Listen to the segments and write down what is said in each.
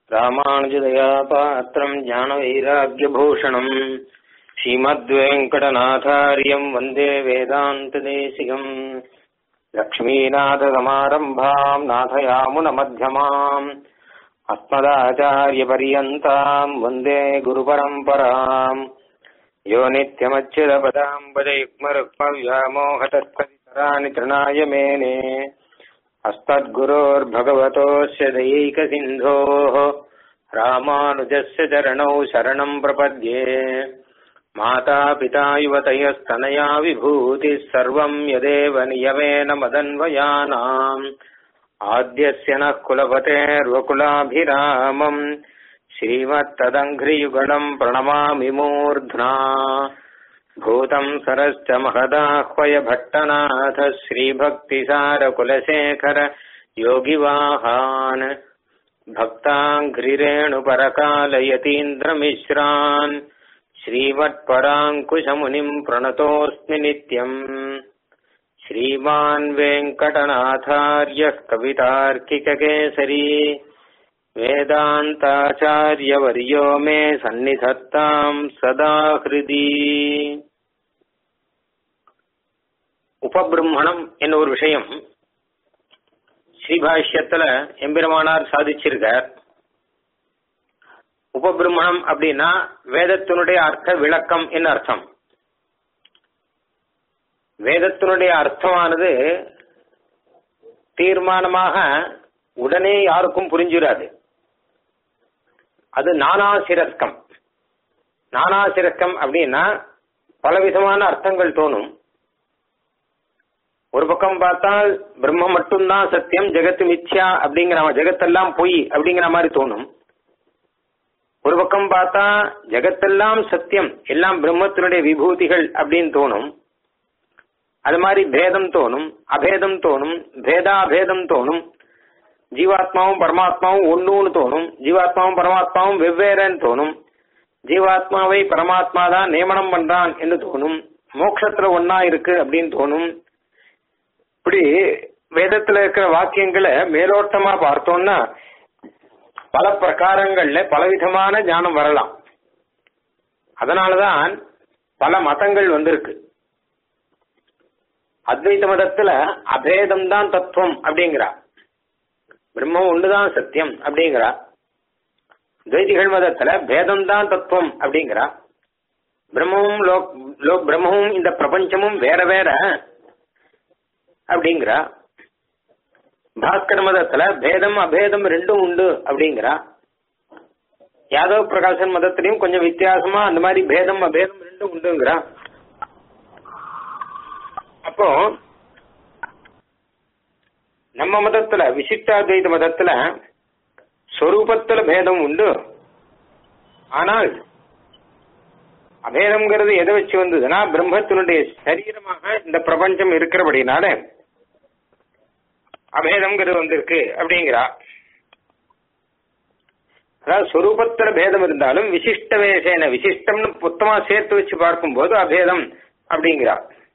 ராமானுஜதயா பாத்திரம் ஞானவைராக்கியபூஷணம் ஸ்ரீமத்வேங்கடநாதாரியம் வந்தே வேதாந்ததேசிகம் லக்ஷ்மீநாதசமாரம்பாம் நாதயாமுனமध्यமாம் अस्मदाचार्यपर्यन्ताम् वन्दे गुरुपरम्पराम् यो नित्यमच्युतपदाम्बजयुग्मरुक्मव्यामोहतत्कवितराणि तृणाय मेने अस्मद्गुरोर्भगवतोऽस्य दयैकसिन्धोः रामानुजस्य चरणौ शरणम् प्रपद्ये मातापिता युवतयस्तनया विभूतिः सर्वम् यदेव नियमेन मदन्वयानाम् आद्यस्य नः कुलपतेर्वकुलाभिरामम् श्रीमत्तदङ्घ्रियुगलम् प्रणमामि मूर्ध्ना भूतम् सरश्च महदाह्वय भट्टनाथ श्रीभक्तिसारकुलशेखर योगिवाहान् भक्ताङ्घ्रिरेणुपरकालयतीन्द्रमिश्रान् श्रीमत्पराङ्कुशमुनिम् प्रणतोऽस्मि नित्यम् श्रीमान् वेङ्कटनाथार्यः कवितार्किककेसरी वेदान्ताचार्यवर्यो मे सन्निधत्ताम् सदा हृदि உபபிரம்மணம் என்ன ஒரு விஷயம் ஸ்ரீபாஷ்யத்துல எம்பெருமானார் சாதிச்சிருக்கார் உபபிரம்மணம் அப்படின்னா வேதத்தினுடைய அர்த்த விளக்கம் என்ன அர்த்தம் வேதத்தினுடைய அர்த்தமானது தீர்மானமாக உடனே யாருக்கும் புரிஞ்சிடாது அது நானாசிரஸ்கம் நானாசிரஸ்கம் அப்படின்னா பலவிதமான அர்த்தங்கள் தோணும் ஒரு பக்கம் பார்த்தால் பிரம்ம மட்டும்தான் சத்தியம் ஜெகத்து மித்யா அப்படிங்கிற ஜெகத்தெல்லாம் பொய் அப்படிங்கிற மாதிரி தோணும் ஒரு பக்கம் பார்த்தா ஜெகத்தெல்லாம் சத்தியம் எல்லாம் பிரம்மத்தினுடைய விபூதிகள் அப்படின்னு தோணும் அது மாதிரி பேதம் தோணும் அபேதம் தோணும் பேதாபேதம் தோணும் ஜீவாத்மாவும் பரமாத்மாவும் ஒன்றுன்னு தோணும் ஜீவாத்மாவும் பரமாத்மாவும் வெவ்வேறன்னு தோணும் ஜீவாத்மாவை பரமாத்மா தான் நியமனம் பண்றான் என்று தோணும் மோட்சத்துல ஒன்னா இருக்கு அப்படின்னு தோணும் இப்படி வேதத்துல இருக்கிற வாக்கியங்களை மேலோட்டமா பார்த்தோம்னா பல பிரகாரங்கள்ல பலவிதமான ஞானம் வரலாம் அதனாலதான் பல மதங்கள் வந்திருக்கு அத்வைத மதத்துல அபேதம் தான் தத்துவம் அப்படிங்கிறா பிரம்மம் ஒண்ணுதான் சத்தியம் அப்படிங்கிறா துவைதிகள் மதத்துல பேதம் தான் தத்துவம் அப்படிங்கிறா பிரம்மமும் லோக் லோக் பிரம்மமும் இந்த பிரபஞ்சமும் வேற வேற அப்படிங்கிறா பாஸ்கர மதத்துல பேதம் அபேதம் ரெண்டும் உண்டு அப்படிங்கிறா யாதவ் பிரகாசன் மதத்திலையும் கொஞ்சம் வித்தியாசமா அந்த மாதிரி பேதம் அபேதம் ரெண்டும் உண்டுங்கிறா அப்போ நம்ம மதத்துல விசிஷ்டாத்வைத மதத்துல ஸ்வரூபத்துல பேதம் உண்டு ஆனால் அபேதம்ங்கிறது எதை வச்சு வந்ததுன்னா பிரம்மத்தினுடைய சரீரமாக இந்த பிரபஞ்சம் இருக்கிறபடினால அபேதம்ங்கிறது வந்திருக்கு அப்படிங்கிறா அதாவது ஸ்வரூபத்துல பேதம் இருந்தாலும் விசிஷ்ட வேசேன விசிஷ்டம்னு மொத்தமா சேர்த்து வச்சு பார்க்கும்போது அபேதம் அப்படிங்கிறா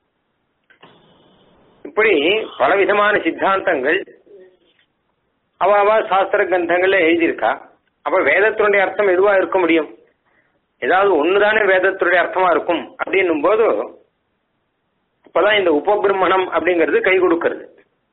இப்படி பலவிதமான சித்தாந்தங்கள் அவாவா சாஸ்திர கிரந்தங்கள்ல எழுதியிருக்கா அப்ப வேதத்தினுடைய அர்த்தம் எதுவா இருக்க முடியும் ஏதாவது ஒண்ணுதானே வேதத்தினுடைய அர்த்தமா இருக்கும் அப்படின்னும் போது அப்பதான் இந்த உபபிரம்மணம் அப்படிங்கிறது கை கொடுக்கிறது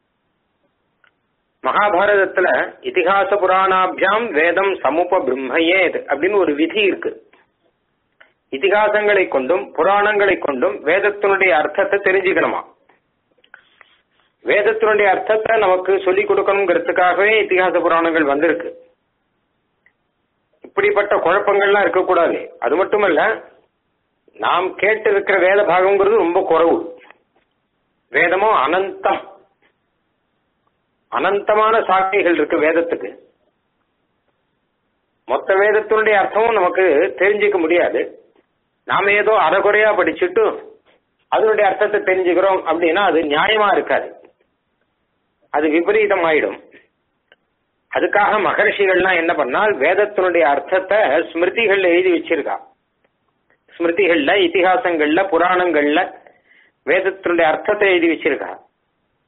மகாபாரதத்துல இதிகாச புராணாபியாம் வேதம் சமுப பிரம்மையேத் அப்படின்னு ஒரு விதி இருக்கு இதிகாசங்களை கொண்டும் புராணங்களை கொண்டும் வேதத்தினுடைய அர்த்தத்தை தெரிஞ்சுக்கணுமா வேதத்தினுடைய அர்த்தத்தை நமக்கு சொல்லிக் கொடுக்கணுங்கிறதுக்காகவே இத்திகாச புராணங்கள் வந்திருக்கு இப்படிப்பட்ட குழப்பங்கள்லாம் இருக்கக்கூடாது அது மட்டுமல்ல நாம் கேட்டு இருக்கிற வேத பாகங்கிறது ரொம்ப குறவு வேதமும் அனந்தம் அனந்தமான சாட்சிகள் இருக்கு வேதத்துக்கு மொத்த வேதத்தினுடைய அர்த்தமும் நமக்கு தெரிஞ்சுக்க முடியாது நாம ஏதோ அறகுறையா படிச்சுட்டு அதனுடைய அர்த்தத்தை தெரிஞ்சுக்கிறோம் அப்படின்னா அது நியாயமா இருக்காது அது விபரீதம் ஆயிடும் அதுக்காக மகர்ஷிகள்லாம் என்ன பண்ணால் வேதத்தினுடைய அர்த்தத்தை ஸ்மிருதிகள்ல எழுதி வச்சிருக்கா ஸ்மிருதிகள்ல இத்திகாசங்கள்ல புராணங்கள்ல வேதத்தினுடைய அர்த்தத்தை எழுதி வச்சிருக்கா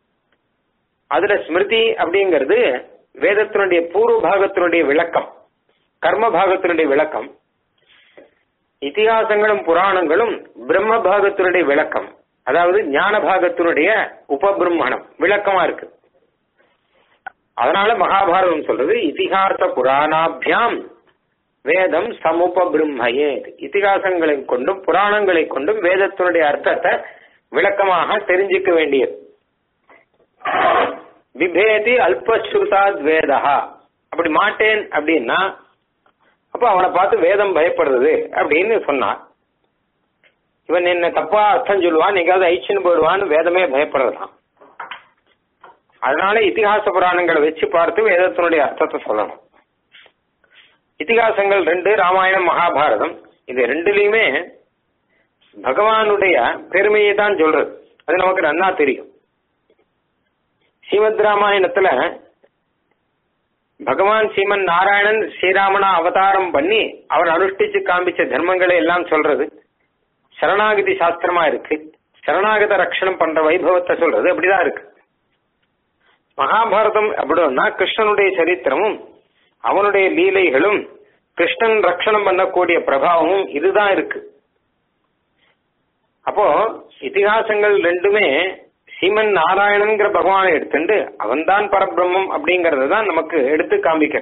அதுல ஸ்மிருதி அப்படிங்கிறது வேதத்தினுடைய பூர்வ பாகத்தினுடைய விளக்கம் கர்ம பாகத்தினுடைய விளக்கம் இதிகாசங்களும் புராணங்களும் பிரம்ம பாகத்தினுடைய விளக்கம் அதாவது ஞான பாகத்தினுடைய உபபிரம்மணம் விளக்கமா இருக்கு அதனால மகாபாரதம் சொல்றது இதிகாச புராணாபியாம் வேதம் சமுப பிரம்மையே இதிகாசங்களை கொண்டும் புராணங்களை கொண்டும் வேதத்தினுடைய அர்த்தத்தை விளக்கமாக தெரிஞ்சுக்க வேண்டியது விபேதி அல்பஸ்ருதாத் வேதா அப்படி மாட்டேன் அப்படின்னா அப்ப அவனை பார்த்து வேதம் பயப்படுறது அப்படின்னு சொன்னான் இவன் என்ன தப்பா அர்த்தம் சொல்லுவான் எங்காவது ஐச்சுன்னு போயிடுவான்னு வேதமே பயப்படுறதான் அதனால இதிகாச புராணங்களை வச்சு பார்த்து வேதத்தினுடைய அர்த்தத்தை சொல்லணும் இதிகாசங்கள் ரெண்டு ராமாயணம் மகாபாரதம் இது ரெண்டுலயுமே பகவானுடைய பெருமையை தான் சொல்றது அது நமக்கு நன்னா தெரியும் ஸ்ரீமத் ராமாயணத்துல பகவான் ஸ்ரீமன் நாராயணன் ஸ்ரீராமனா அவதாரம் பண்ணி அவர் அனுஷ்டிச்சு காண்பிச்ச தர்மங்களை எல்லாம் சொல்றது சரணாகதி சாஸ்திரமா இருக்கு சரணாகத ரட்சணம் பண்ற வைபவத்தை சொல்றது அப்படிதான் இருக்கு மகாபாரதம் அப்படின்னா கிருஷ்ணனுடைய சரித்திரமும் அவனுடைய லீலைகளும் கிருஷ்ணன் ரட்சணம் பண்ணக்கூடிய பிரபாவமும் இதுதான் இருக்கு அப்போ இதிகாசங்கள் ரெண்டுமே சீமன் நாராயணன்கிற பகவானை எடுத்துட்டு அவன்தான் பரபிரம்மம் அப்படிங்கறத தான் நமக்கு எடுத்து காமிக்க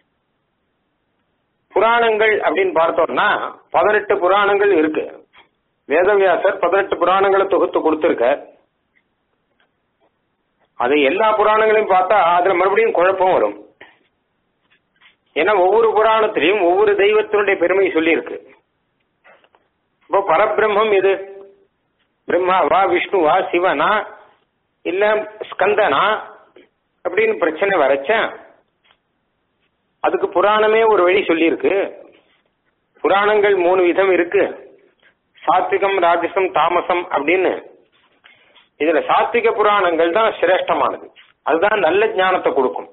புராணங்கள் அப்படின்னு பார்த்தோம்னா பதினெட்டு புராணங்கள் இருக்கு வேதவியாசர் பதினெட்டு புராணங்களை தொகுத்து கொடுத்திருக்க அது எல்லா புராணங்களையும் பார்த்தா அதுல மறுபடியும் குழப்பம் வரும் ஏன்னா ஒவ்வொரு புராணத்திலையும் ஒவ்வொரு தெய்வத்தினுடைய பெருமை சொல்லியிருக்கு இப்போ பரபிரம்மம் எது பிரம்மாவா விஷ்ணுவா சிவனா இல்ல ஸ்கந்தனா அப்படின்னு பிரச்சனை வரைச்ச அதுக்கு புராணமே ஒரு வழி சொல்லியிருக்கு புராணங்கள் மூணு விதம் இருக்கு சாத்விகம் ராஜசம் தாமசம் அப்படின்னு இதுல சாத்விக புராணங்கள் தான் சிரேஷ்டமானது அதுதான் நல்ல ஞானத்தை கொடுக்கும்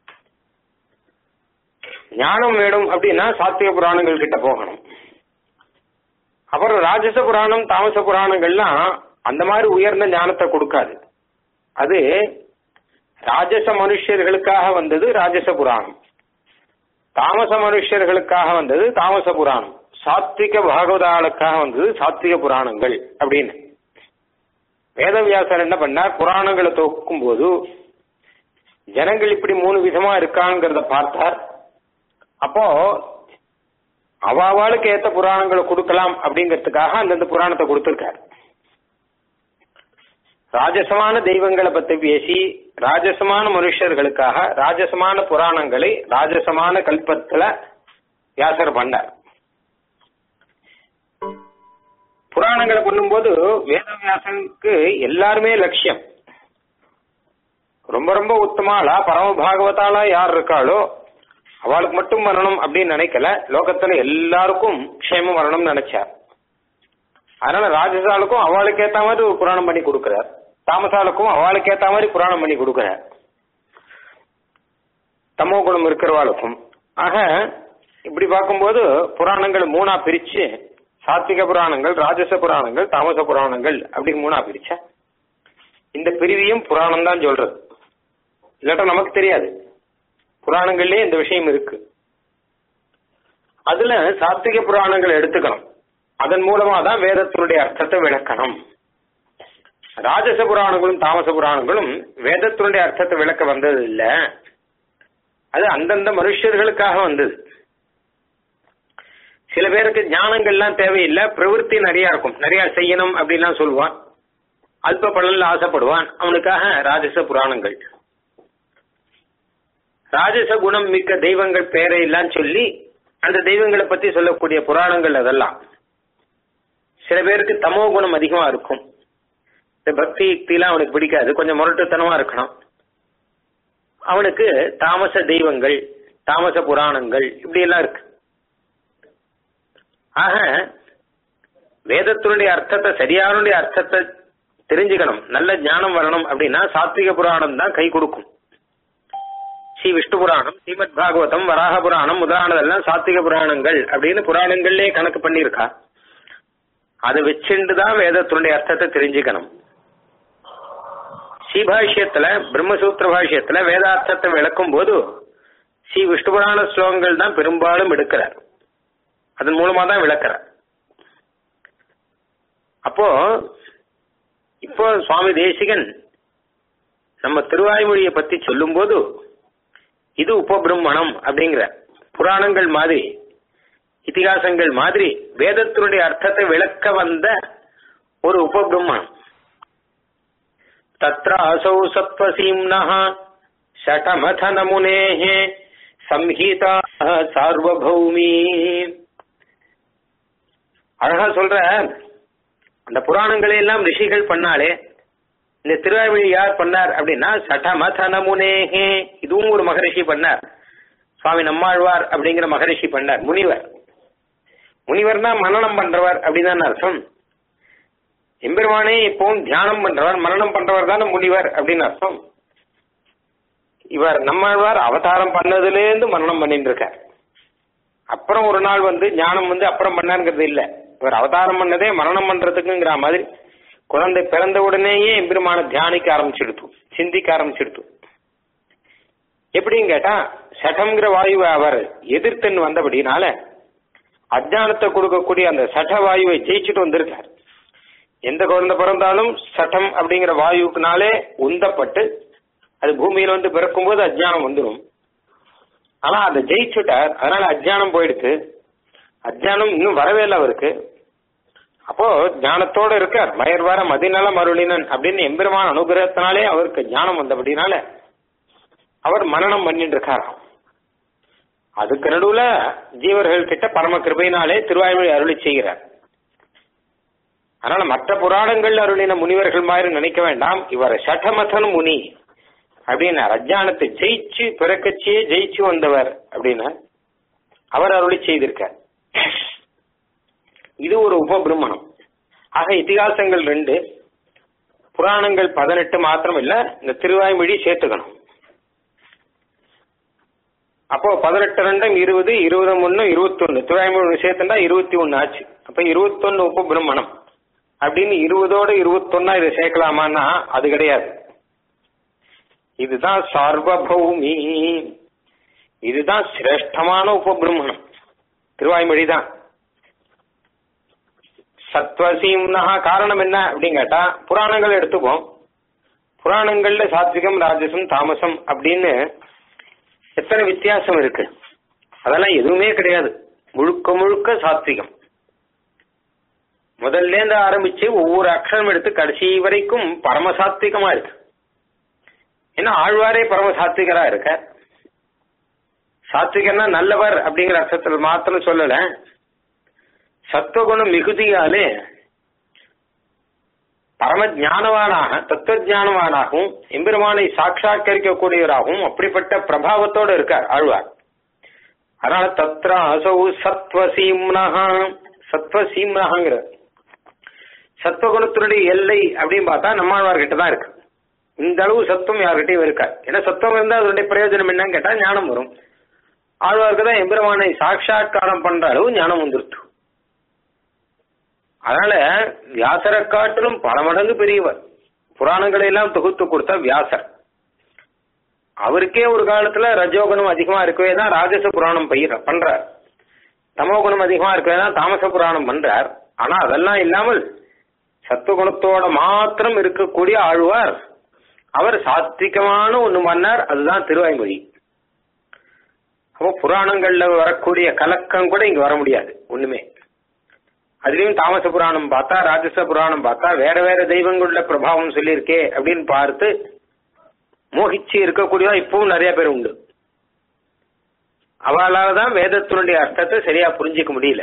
ஞானம் வேணும் அப்படின்னா சாத்விக புராணங்கள் கிட்ட போகணும் அப்புறம் ராஜச புராணம் தாமச புராணங்கள்லாம் அந்த மாதிரி உயர்ந்த ஞானத்தை கொடுக்காது அது ராஜச மனுஷர்களுக்காக வந்தது ராஜச புராணம் தாமச மனுஷர்களுக்காக வந்தது தாமச புராணம் சாத்விக பாகவதாளுக்காக வந்தது சாத்விக புராணங்கள் அப்படின்னு வேதவியாசர் என்ன பண்ணார் புராணங்களை தொகுக்கும் போது ஜனங்கள் இப்படி மூணு விதமா இருக்காங்கிறத பார்த்தார் அப்போ அவாவாளுக்கு ஏத்த புராணங்களை கொடுக்கலாம் அப்படிங்கிறதுக்காக அந்தந்த புராணத்தை கொடுத்திருக்காரு ராஜசமான தெய்வங்களை பத்தி பேசி ராஜசமான மனுஷர்களுக்காக ராஜசமான புராணங்களை ராஜசமான கல்பத்துல வியாசர் பண்ணார் புராணங்களை பண்ணும்போது வேதவியாசனுக்கு எல்லாருமே லட்சியம் ரொம்ப ரொம்ப உத்தமாளா பரம பாகவதாலா யார் இருக்காளோ அவளுக்கு மட்டும் வரணும் அப்படின்னு நினைக்கல லோகத்துல எல்லாருக்கும் க்ஷேமம் வரணும்னு நினைச்சார் அதனால ராஜசாலுக்கும் அவளுக்கு ஏத்த மாதிரி ஒரு புராணம் பண்ணி கொடுக்கிறார் தாமசாலுக்கும் அவளுக்கு ஏத்த மாதிரி புராணம் பண்ணி கொடுக்கிறார் தமோ குணம் இருக்கிறவாளுக்கும் ஆக இப்படி பார்க்கும்போது புராணங்கள் மூணா பிரிச்சு சாத்விக புராணங்கள் ராஜச புராணங்கள் தாமச புராணங்கள் அப்படி மூணா பிரிச்ச இந்த பிரிவியும் புராணம் தான் சொல்றது இல்லாட்டா நமக்கு தெரியாது புராணங்கள்லயே இந்த விஷயம் இருக்கு அதுல சாத்விக புராணங்கள் எடுத்துக்கணும் அதன் மூலமா தான் வேதத்தினுடைய அர்த்தத்தை விளக்கணும் ராஜச புராணங்களும் தாமச புராணங்களும் வேதத்தினுடைய அர்த்தத்தை விளக்க வந்தது இல்ல அது அந்தந்த மனுஷர்களுக்காக வந்தது சில பேருக்கு ஞானங்கள்லாம் தேவையில்லை பிரவൃத்தி நிறைய இருக்கும் நிறைய செய்யணும் அப்படின்லாம் சொல்லுவான் அல்ப பலன்ல ஆசைப்படுவான் அவனுக்காக ராஜச புராணங்கள் ராஜச குணம் மிக்க தெய்வங்கள் பேரை எல்லாம் சொல்லி அந்த தெய்வங்களை பத்தி சொல்லக்கூடிய புராணங்கள் அதெல்லாம் சில பேருக்கு தமோ குணம் அதிகமா இருக்கும் இந்த பக்தி யுக்திலாம் அவனுக்கு பிடிக்காது கொஞ்சம் முரட்டுத்தனமா இருக்கணும் அவனுக்கு தாமச தெய்வங்கள் தாமச புராணங்கள் இப்படி எல்லாம் இருக்கு ஆக வேதத்தினுடைய அர்த்தத்தை சரியானுடைய அர்த்தத்தை தெரிஞ்சுக்கணும் நல்ல ஞானம் வரணும் அப்படின்னா சாத்விக புராணம் தான் கை கொடுக்கும் ஸ்ரீ விஷ்ணு புராணம் ஸ்ரீமத் பாகவதம் வராக புராணம் முதலானதெல்லாம் சாத்விக புராணங்கள் அப்படின்னு புராணங்கள்லயே கணக்கு பண்ணியிருக்கா அதை வச்சுட்டு தான் வேதத்தினுடைய அர்த்தத்தை தெரிஞ்சுக்கணும் ஸ்ரீபாஷ்யத்துல பிரம்மசூத்திர பாஷ்யத்துல வேதார்த்தத்தை விளக்கும் போது ஸ்ரீ விஷ்ணு புராண ஸ்லோகங்கள் தான் பெரும்பாலும் எடுக்கிறார் அதன் மூலமா தான் விளக்குறார் அப்போ இப்போ சுவாமி தேசிகன் நம்ம திருவாய்மொழியை பத்தி சொல்லும்போது இது உபபிரம்மணம் அப்படிங்கிற புராணங்கள் மாதிரி இதிகாசங்கள் மாதிரி வேதத்தினுடைய அர்த்தத்தை விளக்க வந்த ஒரு உபபிரம்மணம் தத்ர அசௌ சத்வசீம்னா ஷடமத முனேஹே சம்ஹிதா சார்வபௌமி அழகா சொல்ற அந்த புராணங்களை எல்லாம் ரிஷிகள் பண்ணாலே இந்த திருவாய்மொழி யார் பண்ணார் அப்படின்னா சடமத முனேஹே இதுவும் ஒரு மகரிஷி பண்ணார் சுவாமி நம்மாழ்வார் அப்படிங்கிற மகரிஷி பண்ணார் முனிவர் முனிவர்னா மனநம் பண்றவர் அப்படின்னு அர்த்தம் எம்பெருமானே இப்பவும் தியானம் பண்றவர் மரணம் பண்றவர் தானே முனிவர் அப்படின்னு அர்த்தம் இவர் நம்மாழ்வார் அவதாரம் பண்ணதுலேருந்து மரணம் பண்ணிட்டு இருக்கார் அப்புறம் ஒரு நாள் வந்து ஞானம் வந்து அப்புறம் பண்ணாருங்கிறது இல்ல இவர் அவதாரம் பண்ணதே மரணம் பண்றதுக்குங்கிற மாதிரி குழந்தை பிறந்த உடனேயே எம்பெருமான தியானிக்க ஆரம்பிச்சிடுத்து சிந்திக்க ஆரம்பிச்சிடுத்து எப்படின்னு கேட்டா சட்டம்ங்கிற வாயுவை அவர் எதிர்த்துன்னு வந்தபடினால அஜானத்தை கொடுக்கக்கூடிய அந்த சட்ட வாயுவை ஜெயிச்சுட்டு வந்திருக்கார் எந்த குழந்தை பிறந்தாலும் சட்டம் அப்படிங்கிற வாயுக்குனாலே உந்தப்பட்டு அது பூமியில வந்து பிறக்கும்போது அஜ்ஞானம் வந்துடும் ஆனா அதை ஜெயிச்சுட்டார் அதனால அஜ்ஞானம் போயிடுச்சு அஜ்ஞானம் இன்னும் வரவே இல்லை அவருக்கு அப்போ ஞானத்தோட இருக்கார் மயர் வர மதிநல மருளினன் அப்படின்னு எம்பெருமான அனுகிரகத்தினாலே அவருக்கு ஞானம் வந்தபடினால அவர் மரணம் பண்ணிட்டு இருக்காராம் அதுக்கு நடுவுல ஜீவர்கள் கிட்ட பரம கிருபையினாலே திருவாய்மொழி அருளி செய்கிறார் அதனால மற்ற புராணங்கள் அருளின முனிவர்கள் மாதிரி நினைக்க வேண்டாம் இவர் சட்டமதன் முனி அப்படின்னு அஜானத்தை ஜெயிச்சு பிறக்கச்சியே ஜெயிச்சு வந்தவர் அப்படின்னு அவர் அருளி செய்திருக்கார் இது ஒரு உபபிரமணம் ஆக இதிகாசங்கள் ரெண்டு புராணங்கள் பதினெட்டு மாத்திரம் இல்ல இந்த திருவாய்மொழி சேர்த்துக்கணும் அப்போ பதினெட்டு ரெண்டும் இருபது இருபது ஒன்னு இருபத்தொன்னு திருவாய்மொழி சேர்த்துட்டா இருபத்தி ஒன்னு ஆச்சு அப்ப இருபத்தொன்னு உபபிரமணம் அப்படின்னு இருபதோட இருபத்தொன்னா இதை சேர்க்கலாமான்னா அது கிடையாது இதுதான் சார்வபௌமி இதுதான் சிரேஷ்டமான உபபிரமணம் திருவாய்மொழி தான் சத்வசீம்னா காரணம் என்ன அப்படின்னு கேட்டா புராணங்கள் எடுத்துப்போம் புராணங்கள்ல சாத்விகம் ராஜசம் தாமசம் அப்படின்னு எத்தனை வித்தியாசம் இருக்கு அதெல்லாம் எதுவுமே கிடையாது முழுக்க முழுக்க சாத்விகம் முதல்ல இருந்து ஆரம்பிச்சு ஒவ்வொரு அக்ஷரம் எடுத்து கடைசி வரைக்கும் பரமசாத்விகமா இருக்கு ஏன்னா ஆழ்வாரே பரமசாத்விகரா இருக்க சாத்விகன்னா நல்லவர் அப்படிங்கிற அர்த்தத்தில் மாத்திரம் சொல்லல சத்துவகுணம் மிகுதியாலே பரம ஞானவானாக தத்துவ ஞானவானாகவும் எம்பெருமானை சாட்சாத்கரிக்கக்கூடியவராகவும் அப்படிப்பட்ட பிரபாவத்தோடு இருக்கார் ஆழ்வார் அதனால தத்ர அசௌ சத்வசீம்னஹா சத்வசீம்னஹாங்கிற சத்வகுணத்தினுடைய எல்லை அப்படின்னு பார்த்தா நம்மாழ்வார் கிட்ட தான் இருக்கு இந்த அளவு சத்துவம் யார்கிட்டயும் இருக்காது ஏன்னா சத்துவம் இருந்தால் அதனுடைய பிரயோஜனம் என்னன்னு கேட்டா ஞானம் வரும் ஆழ்வாருக்கு தான் எம்பெருமானை சாட்சாத்காரம் பண்ற அளவு ஞானம் வந்துருத்து அதனால வியாசரை காட்டிலும் பல மடங்கு பெரியவர் புராணங்களை எல்லாம் தொகுத்து கொடுத்த வியாசர் அவருக்கே ஒரு காலத்துல ரஜோகுணம் அதிகமா இருக்கவே தான் ராஜச புராணம் பயிர பண்றார் தமோகுணம் அதிகமா இருக்கவே தான் தாமச புராணம் பண்றார் ஆனா அதெல்லாம் இல்லாமல் சத்துவகுணத்தோட மாத்திரம் இருக்கக்கூடிய ஆழ்வார் அவர் சாத்விகமான ஒண்ணு பண்ணார் அதுதான் திருவாய்மொழி அப்போ புராணங்கள்ல வரக்கூடிய கலக்கம் கூட இங்க வர முடியாது ஒண்ணுமே அதுலயும் தாமச புராணம் பார்த்தா ராஜச புராணம் பார்த்தா வேற வேற தெய்வங்களுடைய பிரபாவம் சொல்லியிருக்கே அப்படின்னு பார்த்து மோகிச்சு இருக்கக்கூடியவா இப்பவும் நிறைய பேர் உண்டு அவளால தான் வேதத்தினுடைய அர்த்தத்தை சரியா புரிஞ்சிக்க முடியல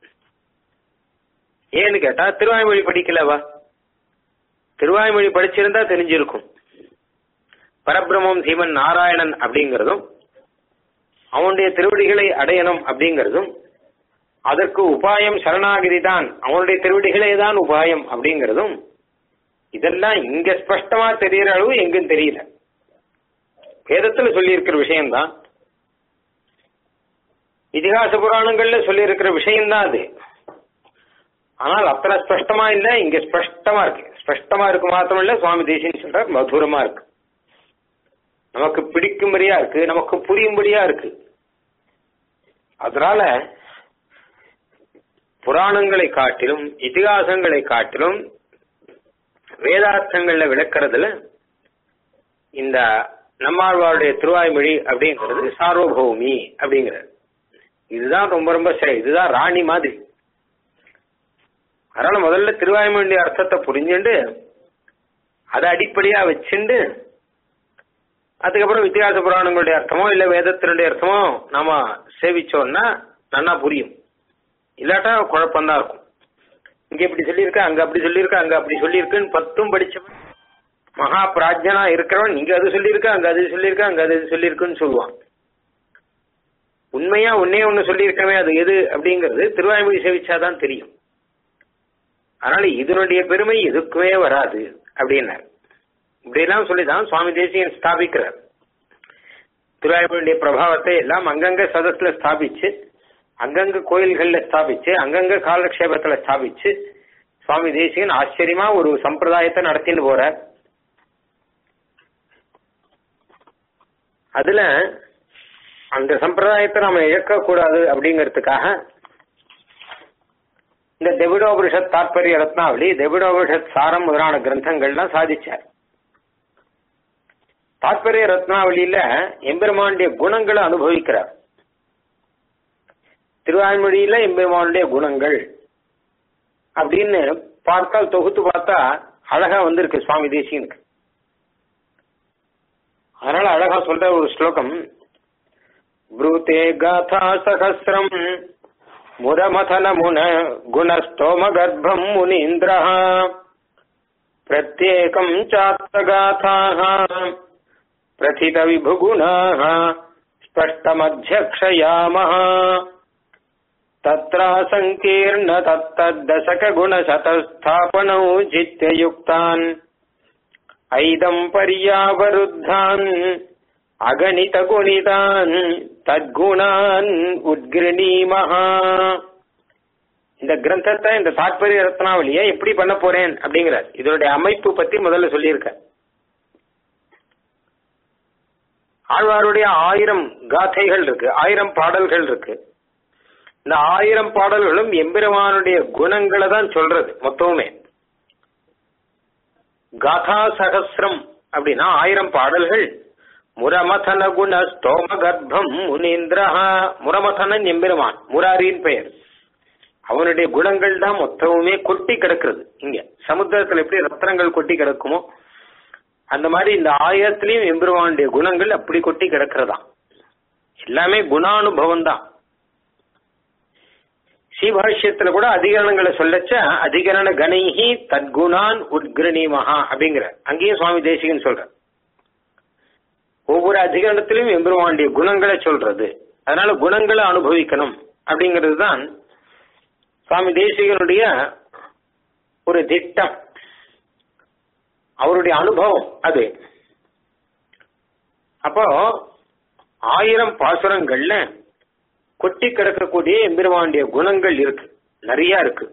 ஏன்னு கேட்டா திருவாய்மொழி படிக்கலவா திருவாய்மொழி படிச்சிருந்தா தெரிஞ்சிருக்கும் பரபிரமம் சீமன் நாராயணன் அப்படிங்கிறதும் அவனுடைய திருவடிகளை அடையணும் அப்படிங்கிறதும் அதற்கு உபாயம் சரணாகிரி தான் அவனுடைய திருவடிகளே தான் உபாயம் அப்படிங்கிறதும் இதெல்லாம் இங்க ஸ்பஷ்டமா தெரியற அளவு எங்கும் தெரியல வேதத்துல சொல்லி இருக்கிற விஷயம்தான் இதிகாச புராணங்கள்ல சொல்லி இருக்கிற விஷயம்தான் அது ஆனால் அத்தனை ஸ்பஷ்டமா இல்ல இங்க ஸ்பஷ்டமா இருக்கு ஸ்பஷ்டமா இருக்கு மாத்திரம் இல்ல சுவாமி தேசியன் சொல்றார் மதுரமா இருக்கு நமக்கு பிடிக்கும்படியா இருக்கு நமக்கு புரியும்படியா இருக்கு அதனால புராணங்களை காட்டிலும் இதிகாசங்களை காட்டிலும் வேதார்த்தங்கள்ல விளக்குறதுல இந்த நம்மாழ்வாருடைய திருவாய்மொழி அப்படிங்கிறது சார்வபௌமி அப்படிங்கிறது இதுதான் ரொம்ப ரொம்ப சரி இதுதான் ராணி மாதிரி அதனால முதல்ல திருவாய்மொழியுடைய அர்த்தத்தை புரிஞ்சுண்டு அதை அடிப்படையா வச்சுண்டு அதுக்கப்புறம் வித்தியாச புராணங்களுடைய அர்த்தமோ இல்ல வேதத்தினுடைய அர்த்தமோ நாம சேவிச்சோம்னா நல்லா புரியும் இல்லாட்டா குழப்பம்தான் இருக்கும் இங்க இப்படி சொல்லியிருக்க அங்க அப்படி சொல்லியிருக்க அங்க அப்படி சொல்லியிருக்குன்னு பத்தும் படிச்சவன் மகா பிராஜ்யனா இருக்கிறவன் இங்க அது சொல்லியிருக்க அங்க அது சொல்லியிருக்க அங்க அது சொல்லியிருக்குன்னு சொல்லுவான் உண்மையா ஒன்னே ஒண்ணு சொல்லியிருக்கவே அது எது அப்படிங்கிறது திருவாய்மொழி சேவிச்சாதான் தெரியும் அதனால இதனுடைய பெருமை எதுக்குமே வராது அப்படின்னார் இப்படியெல்லாம் சொல்லிதான் சுவாமி தேசியன் ஸ்தாபிக்கிறார் திருவாய்மொழியுடைய பிரபாவத்தை எல்லாம் அங்கங்க சதத்துல ஸ்தாபிச்சு அங்கங்க கோயில்கள்ல ஸ்தாபிச்சு அங்கங்க காலக்ஷேபத்துல ஸ்தாபிச்சு சுவாமி தேசிகன் ஆச்சரியமா ஒரு சம்பிரதாயத்தை நடத்தின்னு போறார் அதுல அந்த சம்பிரதாயத்தை நாம இழக்கக்கூடாது அப்படிங்கிறதுக்காக இந்த தெவிடோபனிஷத் தாற்பரிய ரத்னாவளி தெவிடோபனிஷத் சாரம் முதலான கிரந்தங்கள்லாம் சாதிச்சார் தாற்பரிய ரத்னாவளியில எம்பெருமானுடைய குணங்களை அனுபவிக்கிறார் திருவாய்மொழியில எம்பெருமானுடைய குணங்கள் அப்படின்னு பார்த்தால் தொகுத்து பார்த்தா அழகா வந்திருக்கு சுவாமி தேசியனுக்கு அதனால அழகா சொல்ற ஒரு ஸ்லோகம் ப்ரூதே காதா சகசிரம் முரமதன முன குணஸ்தோம கர்ப்பம் முனீந்திர பிரத்யேகம் சாத்தகாதாக பிரதித விபுகுணாः ஸ்பஷ்டமध्यक्षयामः तत्रा सङ्कीर्ण तत्तद्दशकगुणशतस्थापनौ जित्ययुक्तान् ऐदम् पर्यावरुद्धान् அகணிதகுணிதான் தத்குணான் உத்கிருணீமஹ இந்த கிரந்தத்தை இந்த தாற்பரிய ரத்னாவளியை எப்படி பண்ண போறேன் அப்படிங்கிறார் இதனுடைய அமைப்பு பத்தி முதல்ல சொல்லியிருக்க ஆழ்வாருடைய ஆயிரம் காதைகள் இருக்கு ஆயிரம் பாடல்கள் இருக்கு இந்த ஆயிரம் பாடல்களும் எம்பெருமானுடைய குணங்களை தான் சொல்றது மொத்தமுமே காதா சகசிரம் அப்படின்னா ஆயிரம் பாடல்கள் முரமதன குண ஸ்தோம கர்ப்பம் முனீந்திரஹா முரமதனன் எம்பெருமான் முராரின் பெயர் அவனுடைய குணங்கள் தான் மொத்தமுமே கொட்டி கிடக்கிறது இங்க சமுத்திரத்துல எப்படி ரத்னங்கள் கொட்டி கிடக்குமோ அந்த மாதிரி இந்த ஆயிரத்திலையும் எம்பெருமானுடைய குணங்கள் அப்படி கொட்டி கிடக்கிறதா எல்லாமே குணானுபவம் தான் ஸ்ரீபாஷ்யத்துல கூட அதிகரணங்களை சொல்லச்ச அதிகரண கணைஹி தத்குணான் உத்கிரணி மகா அப்படிங்கிற அங்கேயும் சுவாமி தேசிகன் சொல்ற ஒவ்வொரு அதிகரணத்திலும் எம்பெருமானுடைய குணங்களை சொல்றது அதனால குணங்களை அனுபவிக்கணும் அப்படிங்கிறது தான் சுவாமி தேசிகனுடைய ஒரு திட்டம் அவருடைய அனுபவம் அது அப்போ ஆயிரம் பாசுரங்கள்ல கொட்டி கிடக்கக்கூடிய எம்பெருமானுடைய குணங்கள் இருக்கு நிறைய இருக்கு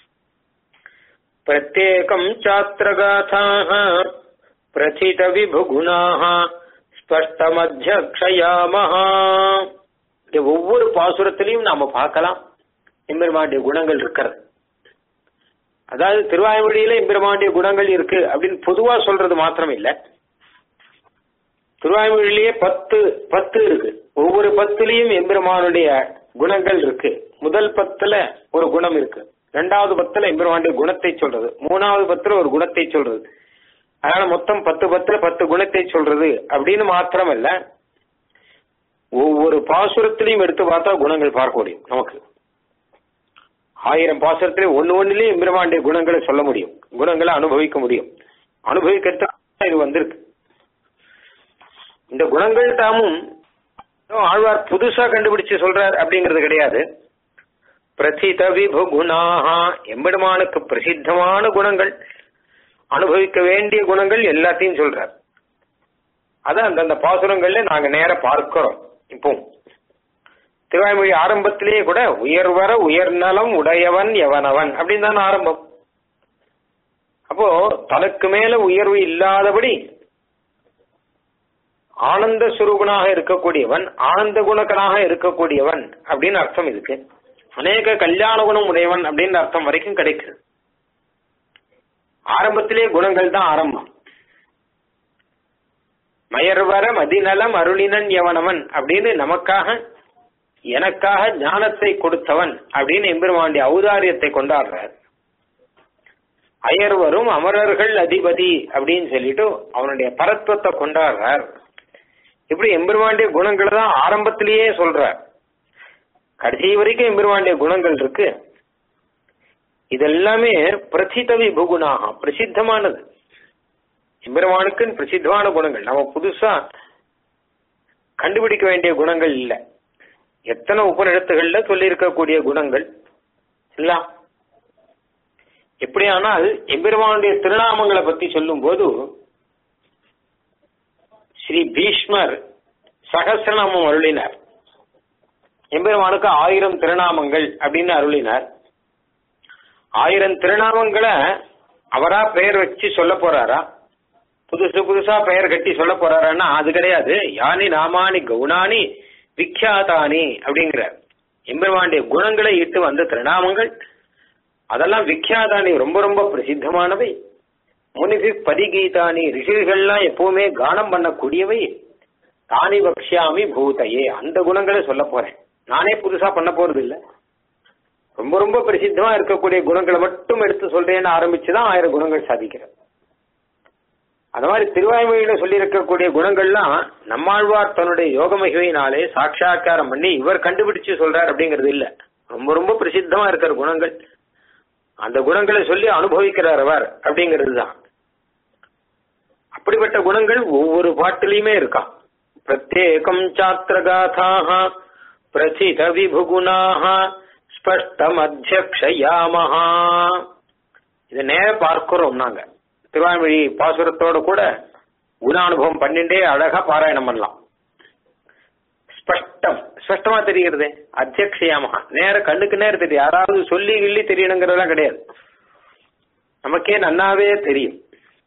பிரத்யேகம் சாத்திரகாதாக பிரசித விபுகுணாக ஸ்பஷ்டமத்தியக்ஷயாமஹா ஒவ்வொரு பாசுரத்திலையும் நாம பார்க்கலாம் எம்பெருமானுடைய குணங்கள் இருக்கிறது அதாவது திருவாய்மொழியில எம்பெருமானுடைய குணங்கள் இருக்கு அப்படின்னு பொதுவா சொல்றது மாத்திரம் இல்ல திருவாய்மொழியிலேயே பத்து பத்து இருக்கு ஒவ்வொரு பத்துலயும் எம்பெருமானுடைய குணங்கள் இருக்கு முதல் பத்துல ஒரு குணம் இருக்கு ரெண்டாவது பத்துல எம்பெருமானுடைய குணத்தை சொல்றது மூணாவது பத்துல ஒரு குணத்தை சொல்றது அதனால மொத்தம் பத்து பத்துல பத்து குணத்தை சொல்றது அப்படின்னு மாத்திரம் இல்ல ஒவ்வொரு பாசுரத்திலையும் எடுத்து பார்த்தா குணங்கள் பார்க்க முடியும் நமக்கு ஆயிரம் பாசுரத்திலே ஒன்னு ஒன்னுலயும் எம்பெருமானுடைய குணங்களை சொல்ல முடியும் குணங்களை அனுபவிக்க முடியும் அனுபவிக்கிறதுக்கு இது வந்திருக்கு இந்த குணங்கள் தாமும் ஆழ்வார் புதுசா கண்டுபிடிச்சு சொல்றார் அப்படிங்கிறது கிடையாது பிரசித விபு குணாகா எம்பெருமானுக்கு பிரசித்தமான குணங்கள் அனுபவிக்க வேண்டிய குணங்கள் எல்லாத்தையும் சொல்றார் அத அந்தந்த பாசுரங்கள்ல நாங்க நேர பார்க்கிறோம் இப்போ திருவாய்மொழி ஆரம்பத்திலேயே கூட உயர்வர உயர்நலம் உடையவன் எவனவன் அப்படின்னு தான் ஆரம்பம் அப்போ தனக்கு மேல உயர்வு இல்லாதபடி ஆனந்த சுரூபனாக இருக்கக்கூடியவன் ஆனந்த குணக்கனாக இருக்கக்கூடியவன் அப்படின்னு அர்த்தம் இதுக்கு அநேக கல்யாண குணம் உடையவன் அப்படின்ற அர்த்தம் வரைக்கும் கிடைக்குது ஆரம்பத்திலே குணங்கள் தான் ஆரம்பம் மயர்வர மதிநலம் அருளினன் எவனவன் அப்படின்னு நமக்காக எனக்காக ஞானத்தை கொடுத்தவன் அப்படின்னு எம்பெருமாண்டிய ஔதாரியத்தை கொண்டாடுறார் அயர்வரும் அமரர்கள் அதிபதி அப்படின்னு சொல்லிட்டு அவனுடைய பரத்வத்தை கொண்டாடுறார் இப்படி எம்பெருமாண்டிய குணங்களை தான் ஆரம்பத்திலேயே சொல்றார் கடைசி வரைக்கும் எம்பெருமாண்டிய குணங்கள் இருக்கு இதெல்லாமே பிரசித்த விபுகுணாக பிரசித்தமானது எம்பெருமானுக்கு பிரசித்தமான குணங்கள் நம்ம புதுசா கண்டுபிடிக்க வேண்டிய குணங்கள் இல்லை எத்தனை உபநிடத்துகள்ல சொல்லி இருக்கக்கூடிய குணங்கள் எல்லாம் எப்படியானால் எம்பெருமானுடைய திருநாமங்களை பத்தி சொல்லும் போது ஸ்ரீ பீஷ்மர் சகசிரநாமம் அருளினார் எம்பெருமானுக்கு ஆயிரம் திருநாமங்கள் அப்படின்னு அருளினார் ஆயிரம் திருநாமங்களை அவரா பெயர் வச்சு சொல்ல போறாரா புதுசு புதுசா பெயர் கட்டி சொல்ல போறாரான்னா அது கிடையாது யானி நாமானி கவுனானி விக்யாதானி அப்படிங்கிறார் எம்பெருமானுடைய குணங்களை இட்டு வந்த திருநாமங்கள் அதெல்லாம் விக்யாதானி ரொம்ப ரொம்ப பிரசித்தமானவை முனிபி பதிகீதானி ரிஷிகள்லாம் எப்பவுமே கானம் பண்ணக்கூடியவை தானி பக்ஷாமி பூதையே அந்த குணங்களை சொல்ல போறேன் நானே புதுசா பண்ண போறது இல்ல ரொம்ப ரொம்ப பிரசித்தமா இருக்கக்கூடிய குணங்களை மட்டும் எடுத்து சொல்றேன்னு ஆரம்பிச்சுதான் ஆயிரம் குணங்கள் சாதிக்கிறேன் அந்த மாதிரி திருவாய்மொழியில சொல்லி இருக்கக்கூடிய குணங்கள்லாம் நம்மாழ்வார் தன்னுடைய யோக மகிமையினாலே சாட்சா்காரம் பண்ணி இவர் கண்டுபிடிச்சு சொல்றார் அப்படிங்கிறது இல்ல ரொம்ப ரொம்ப பிரசித்தமா இருக்கிற குணங்கள் அந்த குணங்களை சொல்லி அனுபவிக்கிறார் அவர் அப்படிங்கிறது தான் அப்படிப்பட்ட குணங்கள் ஒவ்வொரு பாட்டிலையுமே இருக்கான் பிரத்யேகம் சாத்திரகாதாக பிரசித விபுகுணாக ஸ்பஷ்டம் அத்தியக்ஷயாமஹா இதை நேர பார்க்கிறோம் நாங்க திருவாய்மொழி பாசுரத்தோட கூட குணானுபவம் பண்ணிட்டே அழகா பாராயணம் பண்ணலாம் ஸ்பஷ்டம் ஸ்பஷ்டமா தெரிகிறது அத்தியக்ஷயாமகா நேர கண்ணுக்கு நேரம் தெரியும் யாராவது சொல்லி கிள்ளி தெரியணுங்கிறதெல்லாம் கிடையாது நமக்கே நன்னாவே தெரியும்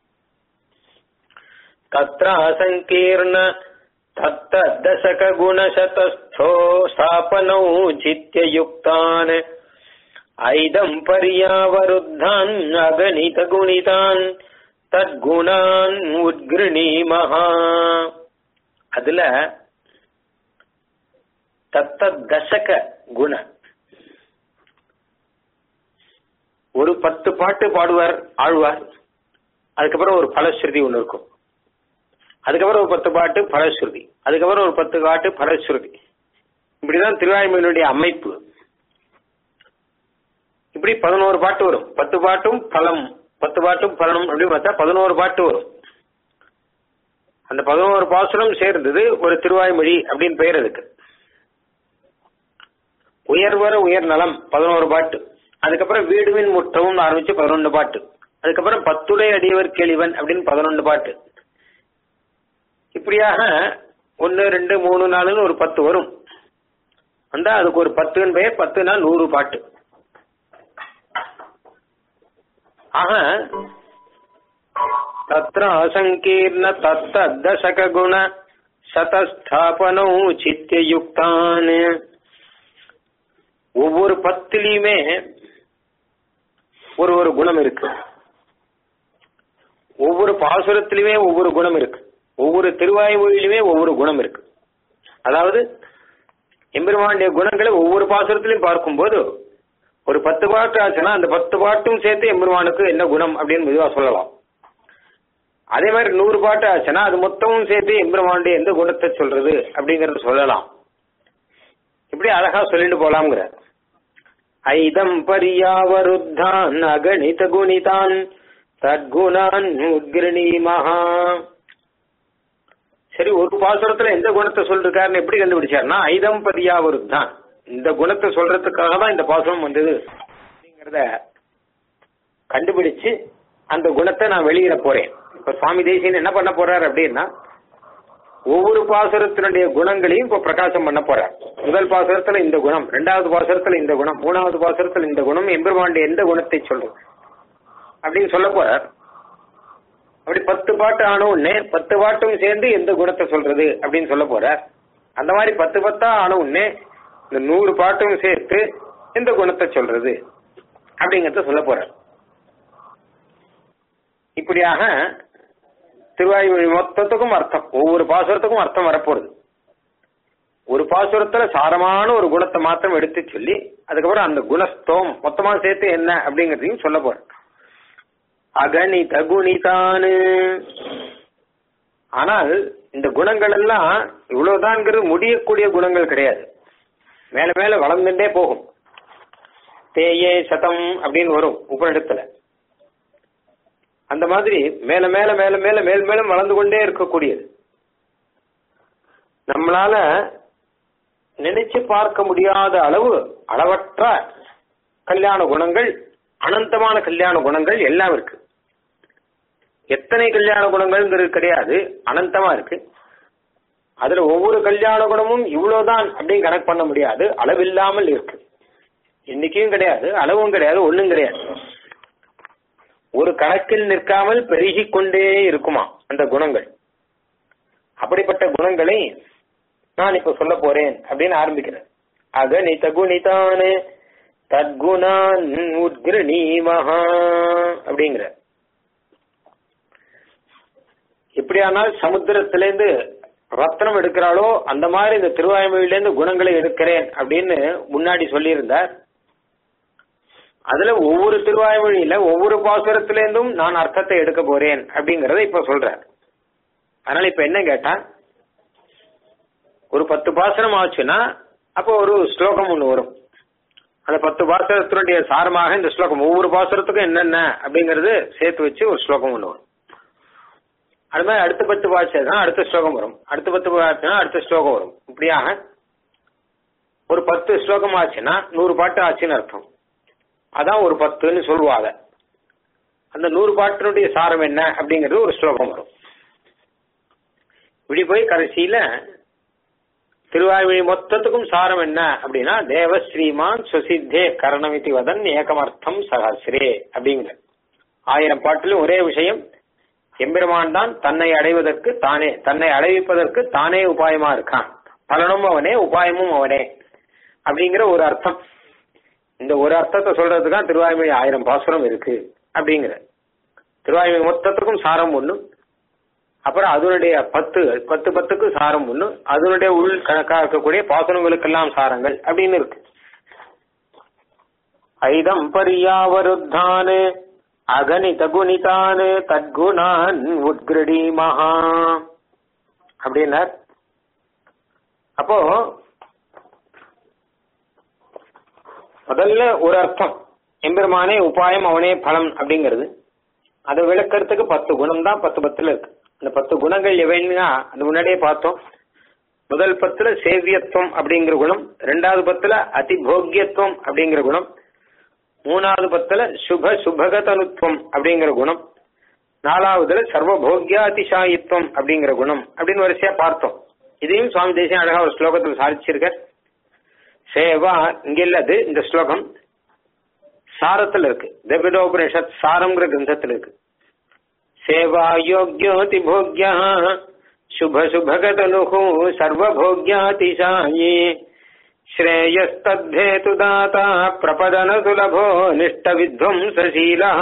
தத்ர அசங்கீர்ண தத்த தசக குணசதஸ்தோ ஸ்தாபனௌ சித்தியயுக்தான் ஐதம் பர்யாவருத்தான் அகணித குணிதான் தத்குணான் உத்கிருணீமஹா அதுல தத்த தசக குண ஒரு பத்து பாட்டு பாடுவார் ஆழ்வார் அதுக்கப்புறம் ஒரு பலஸ்ருதி ஒன்று இருக்கும் அதுக்கப்புறம் ஒரு பத்து பாட்டு பலஸ்ருதி அதுக்கப்புறம் ஒரு பத்து பாட்டு பலஸ்ருதி இப்படிதான் திருவாய்மொழியினுடைய அமைப்பு இப்படி பதினோரு பாட்டு வரும் பத்து பாட்டும் பலம் பத்து பாட்டும் பலனும் அப்படின்னு பார்த்தா பதினோரு பாட்டு வரும் அந்த பதினோரு பாசுரம் சேர்ந்தது ஒரு திருவாய்மொழி அப்படின்னு பெயர் அதுக்கு உயர்வர உயர் நலம் பதினோரு பாட்டு அதுக்கப்புறம் வீடுவின் முற்றவும் ஆரம்பிச்சு பதினொன்று பாட்டு அதுக்கப்புறம் பத்துடை அடியவர் கேளிவன் அப்படின்னு பதினொன்று பாட்டு இப்படியாக ஒன்னு ரெண்டு மூணு நாலுன்னு ஒரு பத்து வரும் வந்தா அதுக்கு ஒரு பத்துன்னு பெயர் பத்துனா நூறு பாட்டு ஆக தத்ர அசங்கீர்ண தத்த தசக குண சதஸ்தாபனோ சித்தியுக்தான் ஒவ்வொரு பத்திலையுமே ஒரு ஒரு குணம் இருக்கு ஒவ்வொரு பாசுரத்திலுமே ஒவ்வொரு குணம் இருக்கு ஒவ்வொரு திருவாய்மொழியிலுமே ஒவ்வொரு குணம் இருக்கு அதாவது எம்பெருமானுடைய குணங்களை ஒவ்வொரு பாசுரத்திலையும் பார்க்கும்போது ஒரு பத்து பாட்டு ஆச்சுன்னா அந்த பத்து பாட்டும் சேர்த்து எம்பெருமானுக்கு என்ன குணம் அப்படின்னு மெதுவா சொல்லலாம் அதே மாதிரி நூறு பாட்டு ஆச்சுன்னா அது மொத்தமும் சேர்த்து எம்பெருமானுடைய எந்த குணத்தை சொல்றது அப்படிங்கறத சொல்லலாம் இப்படி அழகா சொல்லிட்டு போலாம்ங்கிற ஐதம் பரியாவருத்தான் அகணித குணிதான் தத்குணான் உத்கிரணீமஹா சரி ஒரு பாசுரத்துல எந்த குணத்தை சொல்லிருக்காருன்னு எப்படி கண்டுபிடிச்சாருன்னா ஐதம் பரியாவருத்தான் இந்த குணத்தை சொல்றதுக்காக தான் இந்த பாசுரம் வந்தது அப்படிங்கறத கண்டுபிடிச்சு அந்த குணத்தை நான் வெளியிட போறேன் இப்ப சுவாமி தேசியன் என்ன பண்ண போறாரு அப்படின்னா ஒவ்வொரு பாசுரத்தினுடைய குணங்களையும் இப்ப பிரகாசம் பண்ண போறார் முதல் பாசுரத்துல இந்த குணம் ரெண்டாவது பாசுரத்துல இந்த குணம் மூணாவது பாசுரத்துல இந்த குணம் எம்பெருமானுடைய எந்த குணத்தை சொல்றது அப்படின்னு சொல்ல போறார் அப்படி பத்து பாட்டு ஆன உடனே பத்து பாட்டும் சேர்ந்து எந்த குணத்தை சொல்றது அப்படின்னு சொல்ல போற அந்த மாதிரி பத்து பத்தா ஆன உடனே இந்த நூறு பாட்டும் சேர்த்து எந்த குணத்தை சொல்றது அப்படிங்கறத சொல்ல போற இப்படியாக திருவாய்மொழி மொத்தத்துக்கும் அர்த்தம் ஒவ்வொரு பாசுரத்துக்கும் அர்த்தம் வரப்போகுது ஒரு பாசுரத்துல சாரமான ஒரு குணத்தை மாத்திரம் எடுத்து சொல்லி அதுக்கப்புறம் அந்த குணஸ்தோம் மொத்தமா சேர்த்து என்ன அப்படிங்கறதையும் சொல்ல போறேன் அகணித குணிதானு ஆனால் இந்த குணங்கள் எல்லாம் இவ்வளவுதான்ங்கிறது முடியக்கூடிய குணங்கள் கிடையாது மேல மேல வளர்ந்துட்டே போகும் தேயே சதம் அப்படின்னு வரும் உபநிடத்துல அந்த மாதிரி மேல மேல மேல மேல மேல் மேலும் வளர்ந்து கொண்டே இருக்கக்கூடியது நம்மளால நினைச்சு பார்க்க முடியாத அளவு அளவற்ற கல்யாண குணங்கள் அனந்தமான கல்யாண குணங்கள் எல்லாம் இருக்கு எத்தனை கல்யாண குணங்கள்ங்கிறது கிடையாது அனந்தமா இருக்கு அதுல ஒவ்வொரு கல்யாண குணமும் இவ்வளவுதான் அப்படின்னு கணக்கு பண்ண முடியாது அளவில்லாமல் இருக்கு எண்ணிக்கையும் கிடையாது அளவும் கிடையாது ஒண்ணும் கிடையாது ஒரு கணக்கில் நிற்காமல் பெருகிக் கொண்டே இருக்குமா அந்த குணங்கள் அப்படிப்பட்ட குணங்களை நான் இப்ப சொல்ல போறேன் அப்படின்னு ஆரம்பிக்கிறேன் அகணித குணிதானு தத்குணான் உத்கிருணீமஹா அப்படிங்கிற எப்படியானால் சமுத்திரத்திலேருந்து ரத்னம் எடுக்கிறாளோ அந்த மாதிரி இந்த திருவாய்மொழியிலேருந்து குணங்களை எடுக்கிறேன் அப்படின்னு முன்னாடி சொல்லியிருந்தார் அதுல ஒவ்வொரு திருவாய்மொழியில ஒவ்வொரு பாசுரத்திலேருந்தும் நான் அர்த்தத்தை எடுக்க போறேன் அப்படிங்கறத இப்ப சொல்றேன் அதனால இப்ப என்ன கேட்டா ஒரு பத்து பாசுரம் ஆச்சுன்னா அப்போ ஒரு ஸ்லோகம் ஒன்று வரும் அந்த பத்து பாசுரத்தினுடைய சாரமாக இந்த ஸ்லோகம் ஒவ்வொரு பாசுரத்துக்கும் என்னென்ன அப்படிங்கறது சேர்த்து வச்சு ஒரு ஸ்லோகம் ஒன்று வரும் அது மாதிரி அடுத்த பத்து பாசுனா அடுத்த ஸ்லோகம் வரும் அடுத்த பத்து பாசுனா அடுத்த ஸ்லோகம் வரும் இப்படியாக ஒரு பத்து ஸ்லோகம் ஆச்சுன்னா நூறு பாட்டு ஆச்சுன்னு அர்த்தம் அதான் ஒரு பத்துன்னு சொல்லுவாங்க அந்த நூறு பாட்டினுடைய சாரம் என்ன அப்படிங்கிறது ஒரு ஸ்லோகம் வரும் இப்படி போய் கடைசியில திருவாய்மொழி மொத்தத்துக்கும் சாரம் என்ன அப்படின்னா தேவ ஸ்ரீமான் சுசித்தே கரணமிதி வதன் ஏகமர்த்தம் சகசிரே அப்படிங்கிற ஆயிரம் பாட்டிலும் ஒரே விஷயம் எம்பெருமான் தான் தன்னை அடைவதற்கு தானே தன்னை அடைவிப்பதற்கு தானே உபாயமா இருக்கான் பலனும் அவனே உபாயமும் அவனே அப்படிங்கிற ஒரு அர்த்தம் இந்த ஒரு அர்த்தத்தை சொல்றதுக்கு திருவாய்மொழி ஆயிரம் பாசுரம் இருக்கு அப்படிங்கிற திருவாய்மொழி மொத்தத்துக்கும் சாரம் ஒண்ணு அப்புறம் அதனுடைய பத்து பத்து பத்துக்கு சாரம் ஒண்ணு அதனுடைய உள் கணக்கா இருக்கக்கூடிய பாசுரங்களுக்கெல்லாம் சாரங்கள் அப்படின்னு இருக்கு ஐதம் பரியாவருத்தானு அகணித குணிதானு தத்குணான் உத்கிருடி மகா அப்படின்னார் அப்போ முதல்ல ஒரு அர்த்தம் எம்பெருமானே உபாயம் அவனே பலம் அப்படிங்கிறது அதை விளக்கறதுக்கு பத்து குணம் தான் பத்து பத்துல இருக்கு அந்த பத்து குணங்கள் எவைன்னா அது முன்னாடியே பார்த்தோம் முதல் பத்துல சேவியத்துவம் அப்படிங்கிற குணம் ரெண்டாவது பத்துல அதிபோக்கியத்துவம் அப்படிங்கிற குணம் மூணாவது பத்துல சுப சுபகதனுத்துவம் அப்படிங்கிற குணம் நாலாவதுல சர்வபோக்கியாதிசாயித்துவம் அப்படிங்கிற குணம் அப்படின்னு வரிசையா பார்த்தோம் இதையும் சுவாமி தேசியம் அழகா ஒரு ஸ்லோகத்தில் சாதிச்சிருக்க சேவா இங்க இல்லது இந்த ஸ்லோகம் சாரத்துல இருக்கு திரவிடோபனிஷத் சாரம்ங்கிற கிரந்தத்துல இருக்கு சேவா யோக்யோதி போக்யா சுப சுபகதனு சர்வபோக்யாதிசாயி श्रेयस्तद्धेतु दाता प्रपदनसुलभो निष्ठविध्वंसशीलः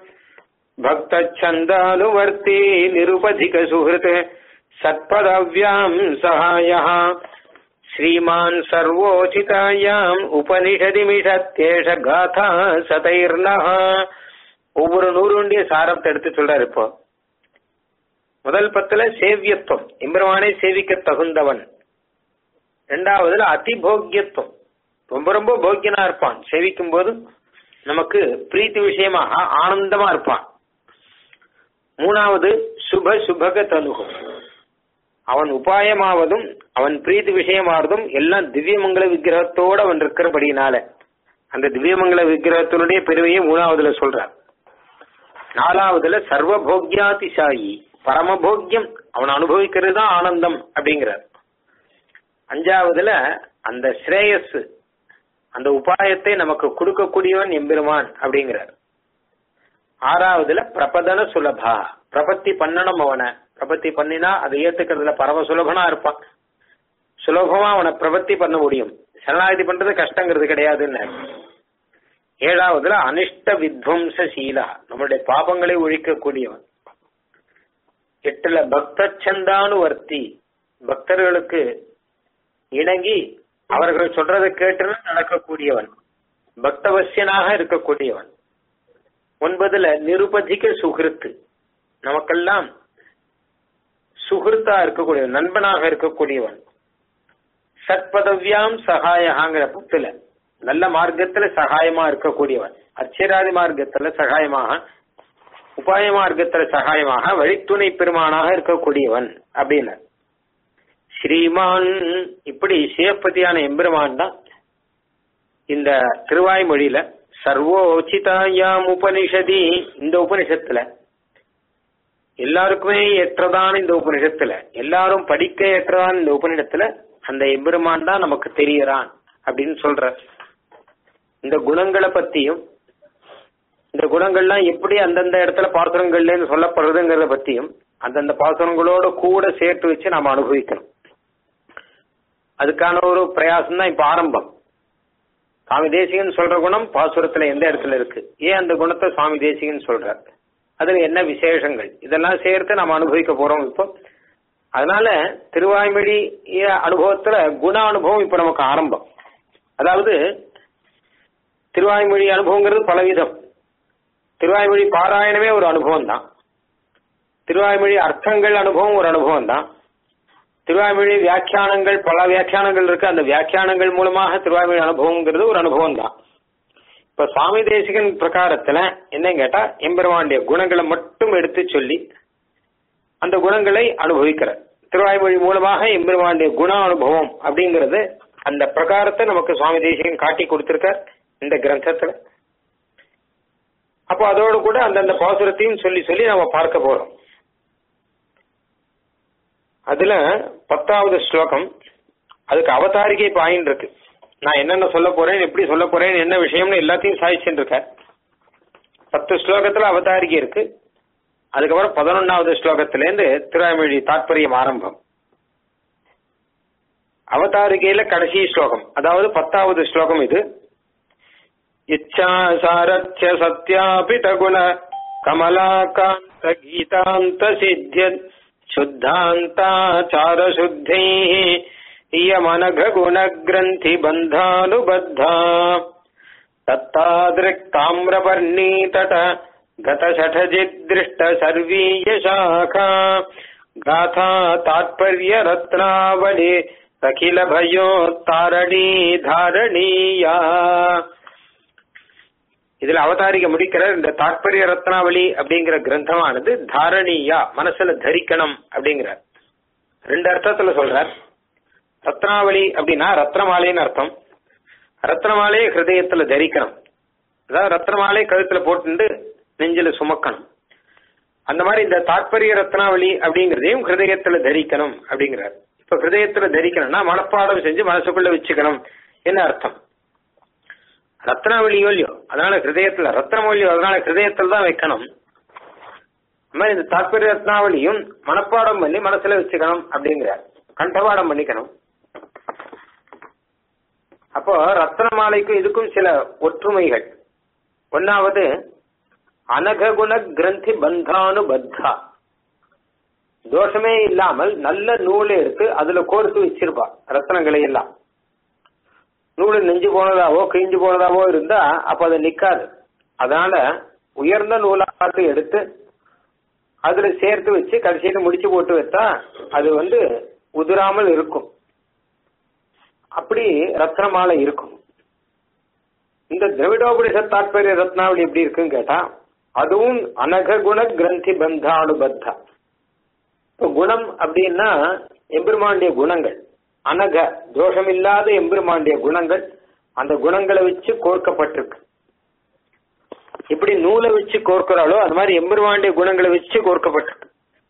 भक्तच्छन्दानुवर्ती निरुपधिकसुहृत् सत्पदव्याम् सहायः श्रीमान् सर्वोचितायाम् उपनिषदिमिषत्येष गाथा சதைர்ணஹ ஒவ்வொரு நூறுண்டிய சாரத்தை எடுத்து சொல்றாரு இப்போ முதல் பத்துல சேவியத்துவம் எம்பெருமானை சேவிக்க தகுந்தவன் ரெண்டாவதுல அதிபோக்கியத்துவம் ரொம்ப ரொம்ப போக்கியனா இருப்பான் சேவிக்கும் போது நமக்கு பிரீத்தி விஷயமாக ஆனந்தமா இருப்பான் மூணாவது சுப சுபக தனுகம் அவன் உபாயமாவதும் அவன் பிரீத்தி விஷயமாவதும் எல்லாம் திவ்யமங்கல விக்கிரகத்தோட அவன் இருக்கிறபடினால அந்த திவ்யமங்கல விக்கிரகத்தினுடைய பெருமையை மூணாவதுல சொல்றார் நாலாவதுல சர்வபோக்யாதிசாயி பரமபோக்கியம் அவன் அனுபவிக்கிறது தான் ஆனந்தம் அப்படிங்கிறார் அஞ்சாவதுல அந்த ஸ்ரேயஸ் அந்த உபாயத்தை நமக்கு கொடுக்கக்கூடியவன் எம்பெருமான் அப்படிங்கிறார் ஆறாவதுல பிரபதன சுலபா பிரபத்தி பண்ணணும் அவனை பிரபத்தி பண்ணினா அதை ஏத்துக்கிறதுல பரம சுலபனா இருப்பான் சுலபமா அவனை பிரபத்தி பண்ண முடியும் சரணாகதி பண்றது கஷ்டங்கிறது கிடையாதுன்னு ஏழாவதுல அனிஷ்ட வித்வம்ச சீலா நம்மளுடைய பாபங்களை ஒழிக்கக்கூடியவன் எட்டுல பக்த சந்தானுவர்த்தி பக்தர்களுக்கு இணங்கி அவர்கள் சொல்றதை கேட்டு நடக்கக்கூடியவன் பக்தவசியனாக இருக்கக்கூடியவன் ஒன்பதுல நிருபதிக சுகிருத்து நமக்கெல்லாம் சுகிருத்தா இருக்கக்கூடியவன் நண்பனாக இருக்கக்கூடியவன் சத்பதவியாம் சகாயகாங்கிற புத்துல நல்ல மார்க்கத்துல சகாயமா இருக்கக்கூடியவன் அச்சராதி மார்க்கத்துல சகாயமாக உபாய மார்க்கத்துல சகாயமாக வழித்துணை பெருமானாக இருக்கக்கூடியவன் அப்படின்னு ஸ்ரீமான் இப்படி சிவப்பதியான எம்பெருமான் தான் இந்த திருவாய்மொழியில சர்வோச்சிதாயாம் உபனிஷதி இந்த உபனிஷத்துல எல்லாருக்குமே ஏற்றதான இந்த உபனிஷத்துல எல்லாரும் படிக்க ஏற்றதான இந்த உபனிடத்துல அந்த எம்பெருமான் தான் நமக்கு தெரியறான் அப்படின்னு சொல்ற இந்த குணங்களை பத்தியும் இந்த குணங்கள்லாம் எப்படி அந்தந்த இடத்துல பாசுரங்கள்ல இருந்து சொல்லப்படுறதுங்கிறத பத்தியும் அந்தந்த பாசுரங்களோட கூட சேர்த்து வச்சு நாம அனுபவிக்கணும் அதுக்கான ஒரு பிரயாசம் தான் இப்ப ஆரம்பம் சுவாமி தேசிகன் சொல்ற குணம் பாசுரத்துல எந்த இடத்துல இருக்கு ஏன் அந்த குணத்தை சுவாமி தேசிகன் சொல்றார் அதுல என்ன விசேஷங்கள் இதெல்லாம் சேர்த்து நம்ம அனுபவிக்க போறோம் இப்போ அதனால திருவாய்மொழி அனுபவத்துல குண அனுபவம் இப்ப நமக்கு ஆரம்பம் அதாவது திருவாய்மொழி அனுபவங்கிறது பலவிதம் திருவாய்மொழி பாராயணமே ஒரு அனுபவம் தான் திருவாய்மொழி அர்த்தங்கள் அனுபவம் ஒரு அனுபவம் தான் திருவாய்மொழி வியாக்கியானங்கள் பல வியாக்கியானங்கள் இருக்கு அந்த வியாக்கியானங்கள் மூலமாக திருவாய்மொழி அனுபவங்கிறது ஒரு அனுபவம் தான் இப்ப சுவாமி தேசிகன் பிரகாரத்துல என்ன கேட்டா எம்பெருமானுடைய குணங்களை மட்டும் எடுத்து சொல்லி அந்த குணங்களை அனுபவிக்கிற திருவாய்மொழி மூலமாக எம்பெருமானுடைய குண அனுபவம் அப்படிங்கிறது அந்த பிரகாரத்தை நமக்கு சுவாமி தேசிகன் காட்டி கொடுத்திருக்கார் இந்த கிரந்தத்துல அப்போ அதோடு கூட அந்தந்த பாசுரத்தையும் சொல்லி சொல்லி நம்ம பார்க்க போறோம் அதுல பத்தாவது ஸ்லோகம் அதுக்கு அவதாரிகை பாயின் இருக்கு நான் என்னென்ன சொல்ல போறேன் எப்படி சொல்ல போறேன் என்ன விஷயம்னு எல்லாத்தையும் சாதிச்சுட்டு இருக்க பத்து ஸ்லோகத்துல அவதாரிகை இருக்கு அதுக்கப்புறம் பதினொன்னாவது ஸ்லோகத்திலேருந்து திருவாய்மொழி தாற்பயம் ஆரம்பம் அவதாரிகையில கடைசி ஸ்லோகம் அதாவது பத்தாவது ஸ்லோகம் இது இச்சாசாரத்ய சத்யாபித குண கமலாகாந்த கீதாந்த சித்தியத் शुद्धान्ताचारशुद्धैः इयमनघगुणग्रन्थिबन्धानुबद्धा तत्तादृक्ताम्रपर्णीतट गतशठजिद्दृष्ट सर्वीयशाखा गाथा तात्पर्यरत्नावली अखिलभयोत्तारणी धारणीया இதுல அவதாரிக்க முடிக்கிற இந்த தாற்பரிய ரத்னாவளி அப்படிங்கிற கிரந்தமானது தாரணியா மனசுல தரிக்கணும் அப்படிங்கிறார் ரெண்டு அர்த்தத்துல சொல்றார் ரத்னாவளி அப்படின்னா ரத்னமாலைன்னு அர்த்தம் ரத்னமாலையை ஹிருதயத்துல தரிக்கணும் அதாவது ரத்னமாலை கழுத்துல போட்டு நெஞ்சில சுமக்கணும் அந்த மாதிரி இந்த தாற்பரிய ரத்னாவளி அப்படிங்கிறதையும் ஹிருதயத்துல தரிக்கணும் அப்படிங்கிறார் இப்ப ஹிருதயத்துல தரிக்கணும்னா மனப்பாடம் செஞ்சு மனசுக்குள்ள வச்சுக்கணும் என்ன அர்த்தம் ரத்னாவளியோ இல்லையோ அதனால ஹிருதயத்துல ரத்னமொழியோ அதனால ஹிருதயத்துல தான் வைக்கணும் மாதிரி இந்த தாற்பரிய ரத்னாவளியும் மனப்பாடம் பண்ணி மனசுல வச்சுக்கணும் அப்படிங்கிறார் கண்டபாடம் பண்ணிக்கணும் அப்போ ரத்னமாலைக்கும் இதுக்கும் சில ஒற்றுமைகள் ஒன்னாவது அனககுண கிரந்தி பந்தானு பத்தா தோஷமே இல்லாமல் நல்ல நூலை எடுத்து அதுல கோர்த்து வச்சிருப்பா ரத்னங்களை எல்லாம் நூல் நெஞ்சு போனதாவோ கிழிஞ்சு போனதாவோ இருந்தா அப்ப அது நிக்காது அதனால உயர்ந்த நூலாட்டு எடுத்து அதுல சேர்த்து வச்சு கடைசியில முடிச்சு போட்டு வச்சா அது வந்து உதிராமல் இருக்கும் அப்படி ரத்னமாலை இருக்கும் இந்த திரவிடோபனிஷ தாற்பரிய ரத்னாவளி எப்படி இருக்குன்னு கேட்டா அதுவும் அனக குண கிரந்தி பந்தானுபத்தா இப்போ குணம் அப்படின்னா எம்பெருமாண்டிய குணங்கள் அனக தோஷமில்லாத எம்பெருமாண்டிய குணங்கள் அந்த குணங்களை வச்சு கோர்க்கப்பட்டிருக்கு எப்படி நூலை வச்சு கோர்க்கிறாளோ அது மாதிரி எம்பெருமாண்டிய குணங்களை வச்சு கோர்க்கப்பட்டிருக்கு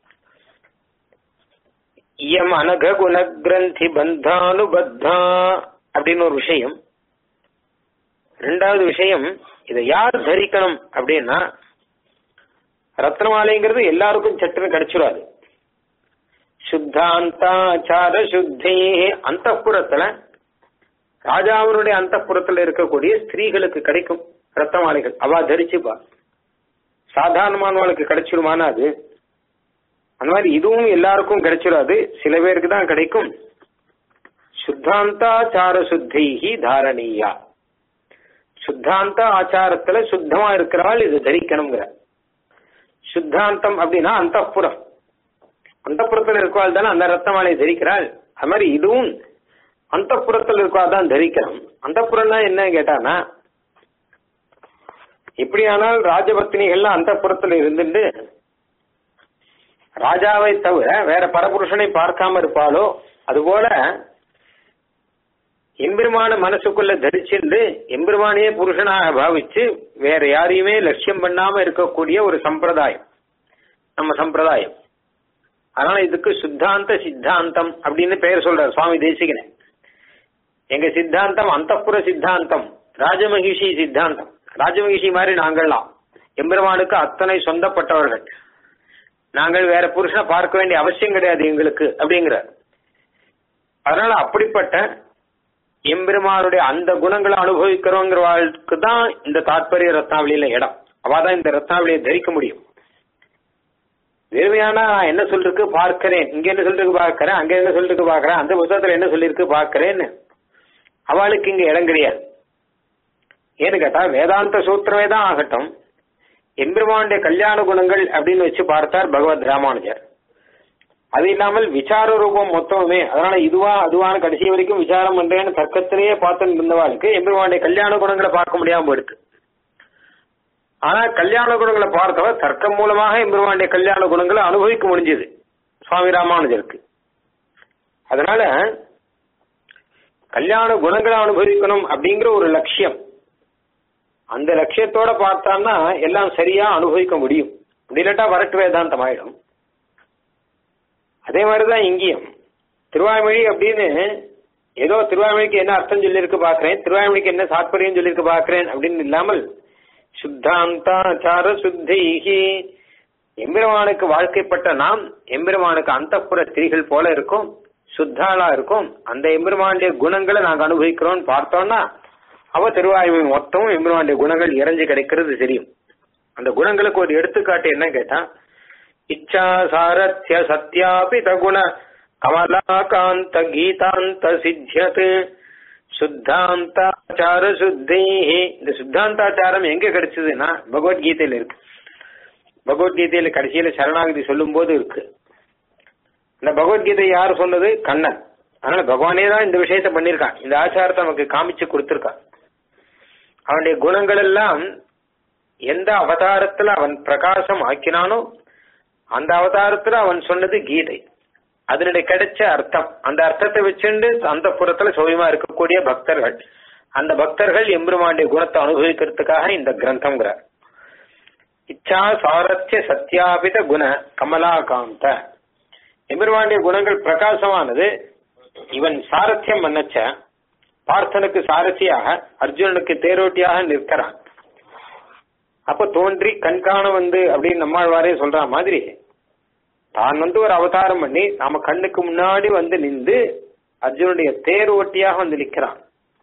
இயம் அனக குண கிரந்தி பந்தானுபத்தா அப்படின்னு ஒரு விஷயம் ரெண்டாவது விஷயம் இதை யார் தரிக்கணும் அப்படின்னா ரத்னமாலைங்கிறது எல்லாருக்கும் சட்டுன்னு கிடைச்சிடாது சுத்தாந்தாச்சார சுத்தி அந்த ராஜாவினுடைய அந்த இருக்கக்கூடிய ஸ்திரீகளுக்கு கிடைக்கும் ரத்தமாலைகள் அவ தரிச்சுப்பா சாதாரணமானவளுக்கு கிடைச்சிருமானா அது அந்த மாதிரி இதுவும் எல்லாருக்கும் கிடைச்சிடாது சில பேருக்கு தான் கிடைக்கும் சுத்தாந்தாச்சார சுத்தைஹி தாரணீயா சுத்தாந்த ஆச்சாரத்துல சுத்தமா இருக்கிறாள் இது தரிக்கணுங்கிற சுத்தாந்தம் அப்படின்னா அந்தப்புறம் அந்தப்புறத்துல இருக்கவாள் தானே அந்த ரத்தமாலை தரிக்கிறாள் அது மாதிரி இதுவும் அந்தப்புறத்துல இருக்கவாள் தான் தரிக்கணும் அந்தப்புறம்னா என்ன கேட்டானா எப்படியானால் ராஜபக்தினிகள்லாம் அந்தப்புறத்துல இருந்துட்டு ராஜாவை தவிர வேற பரபுருஷனை பார்க்காம இருப்பாளோ அதுபோல எம்பெருமான மனசுக்குள்ள தரிச்சிருந்து எம்பெருமானையே புருஷனாக பாவிச்சு வேற யாரையுமே லட்சியம் பண்ணாம இருக்கக்கூடிய ஒரு சம்பிரதாயம் நம்ம சம்பிரதாயம் அதனால இதுக்கு சுத்தாந்த சித்தாந்தம் அப்படின்னு பெயர் சொல்றார் சுவாமி தேசிகனை எங்க சித்தாந்தம் அந்தப்புற சித்தாந்தம் ராஜமகிஷி சித்தாந்தம் ராஜமகிஷி மாதிரி நாங்கள்லாம் எம்பெருமானுக்கு அத்தனை சொந்தப்பட்டவர்கள் நாங்கள் வேற புருஷனை பார்க்க வேண்டிய அவசியம் கிடையாது எங்களுக்கு அப்படிங்கிறார் அதனால அப்படிப்பட்ட எம்பெருமானுடைய அந்த குணங்களை அனுபவிக்கிறோங்கிறவாளுக்கு தான் இந்த தாற்பரிய ரத்னாவளியில இடம் அவாதான் இந்த ரத்னாவளியை தரிக்க முடியும் வெறுமையான நான் என்ன சொல்லிருக்கு பார்க்கிறேன் இங்க என்ன சொல்லிருக்கு பார்க்கிறேன் அங்க என்ன சொல்லிருக்கு பார்க்கிறேன் அந்த புத்தகத்துல என்ன சொல்லிருக்கு பார்க்கிறேன்னு அவளுக்கு இங்க இடம் கிடையாது ஏன்னு கேட்டா வேதாந்த சூத்திரமே தான் ஆகட்டும் எம்பெருமானுடைய கல்யாண குணங்கள் அப்படின்னு வச்சு பார்த்தார் பகவத் ராமானுஜர் அது இல்லாமல் விசார ரூபம் மொத்தமுமே அதனால இதுவா அதுவான கடைசி வரைக்கும் விசாரம் பண்றேன்னு தர்க்கத்திலேயே பார்த்துட்டு இருந்தவாளுக்கு எம்பெருமானுடைய கல்யாண குணங்களை பார்க்க முடியாம போயிடுது ஆனா கல்யாண குணங்களை பார்த்தவர் தர்க்கம் மூலமாக எம்பெருமானுடைய கல்யாண குணங்களை அனுபவிக்க முடிஞ்சது சுவாமி ராமானுஜருக்கு அதனால கல்யாண குணங்களை அனுபவிக்கணும் அப்படிங்கிற ஒரு லட்சியம் அந்த லட்சியத்தோட பார்த்தான்னா எல்லாம் சரியா அனுபவிக்க முடியும் அப்படி இல்லாட்டா வரட்டு வேதாந்தம் ஆயிடும் அதே மாதிரிதான் இங்கேயும் திருவாய்மொழி அப்படின்னு ஏதோ திருவாய்மொழிக்கு என்ன அர்த்தம் சொல்லியிருக்கு பாக்குறேன் திருவாய்மொழிக்கு என்ன சாத்பரியம் சொல்லியிருக்கு பாக்குறேன் அப்படின்னு இல்லாமல் சுத்தாந்தாச்சார சுத்திகி எம்பெருமானுக்கு வாழ்க்கைப்பட்ட நாம் எம்பெருமானுக்கு அந்தப்புற ஸ்திரீகள் போல இருக்கும் சுத்தாளா இருக்கும் அந்த எம்பெருமானுடைய குணங்களை நாங்க அனுபவிக்கிறோம்னு பார்த்தோம்னா அவ திருவாயுமை மொத்தமும் எம்பெருமானுடைய குணங்கள் இறைஞ்சு கிடைக்கிறது தெரியும் அந்த குணங்களுக்கு ஒரு எடுத்துக்காட்டு என்ன கேட்டா இச்சா சாரத்ய சத்யாபித குண கமலாகாந்த கீதாந்த சித்தியத் சுத்தாந்தாச்சார சுத்தி இந்த சுத்தாந்தாச்சாரம் எங்க கிடைச்சதுன்னா பகவத்கீதையில இருக்கு பகவத்கீதையில கடைசியில சரணாகதி சொல்லும் போது இருக்கு இந்த பகவத்கீதை யார் சொன்னது கண்ணன் அதனால பகவானே தான் இந்த விஷயத்த பண்ணிருக்கான் இந்த ஆச்சாரத்தை நமக்கு காமிச்சு கொடுத்திருக்கான் அவனுடைய குணங்கள் எல்லாம் எந்த அவதாரத்துல அவன் பிரகாசம் ஆக்கினானோ அந்த அவதாரத்துல அவன் சொன்னது கீதை அதனுடைய கிடைச்ச அர்த்தம் அந்த அர்த்தத்தை வச்சுண்டு அந்த புறத்துல சௌரியமா இருக்கக்கூடிய பக்தர்கள் அந்த பக்தர்கள் எம்பெருமானுடைய குணத்தை அனுபவிக்கிறதுக்காக இந்த கிரந்தம்ங்கிறார் இச்சா சாரத்திய சத்யாபித குண கமலாகாந்த எம்பெருமானுடைய குணங்கள் பிரகாசமானது இவன் சாரத்தியம் பண்ணச்ச பார்த்தனுக்கு சாரதியாக அர்ஜுனனுக்கு தேரோட்டியாக நிற்கிறான் அப்ப தோன்றி கண்காண வந்து அப்படின்னு நம்மாழ்வாரே சொல்ற மாதிரி தான் வந்து ஒரு அவதாரம் பண்ணி நாம கண்ணுக்கு முன்னாடி வந்து நின்று அர்ஜுனுடைய தேர் ஓட்டியாக வந்து நிற்கிறான்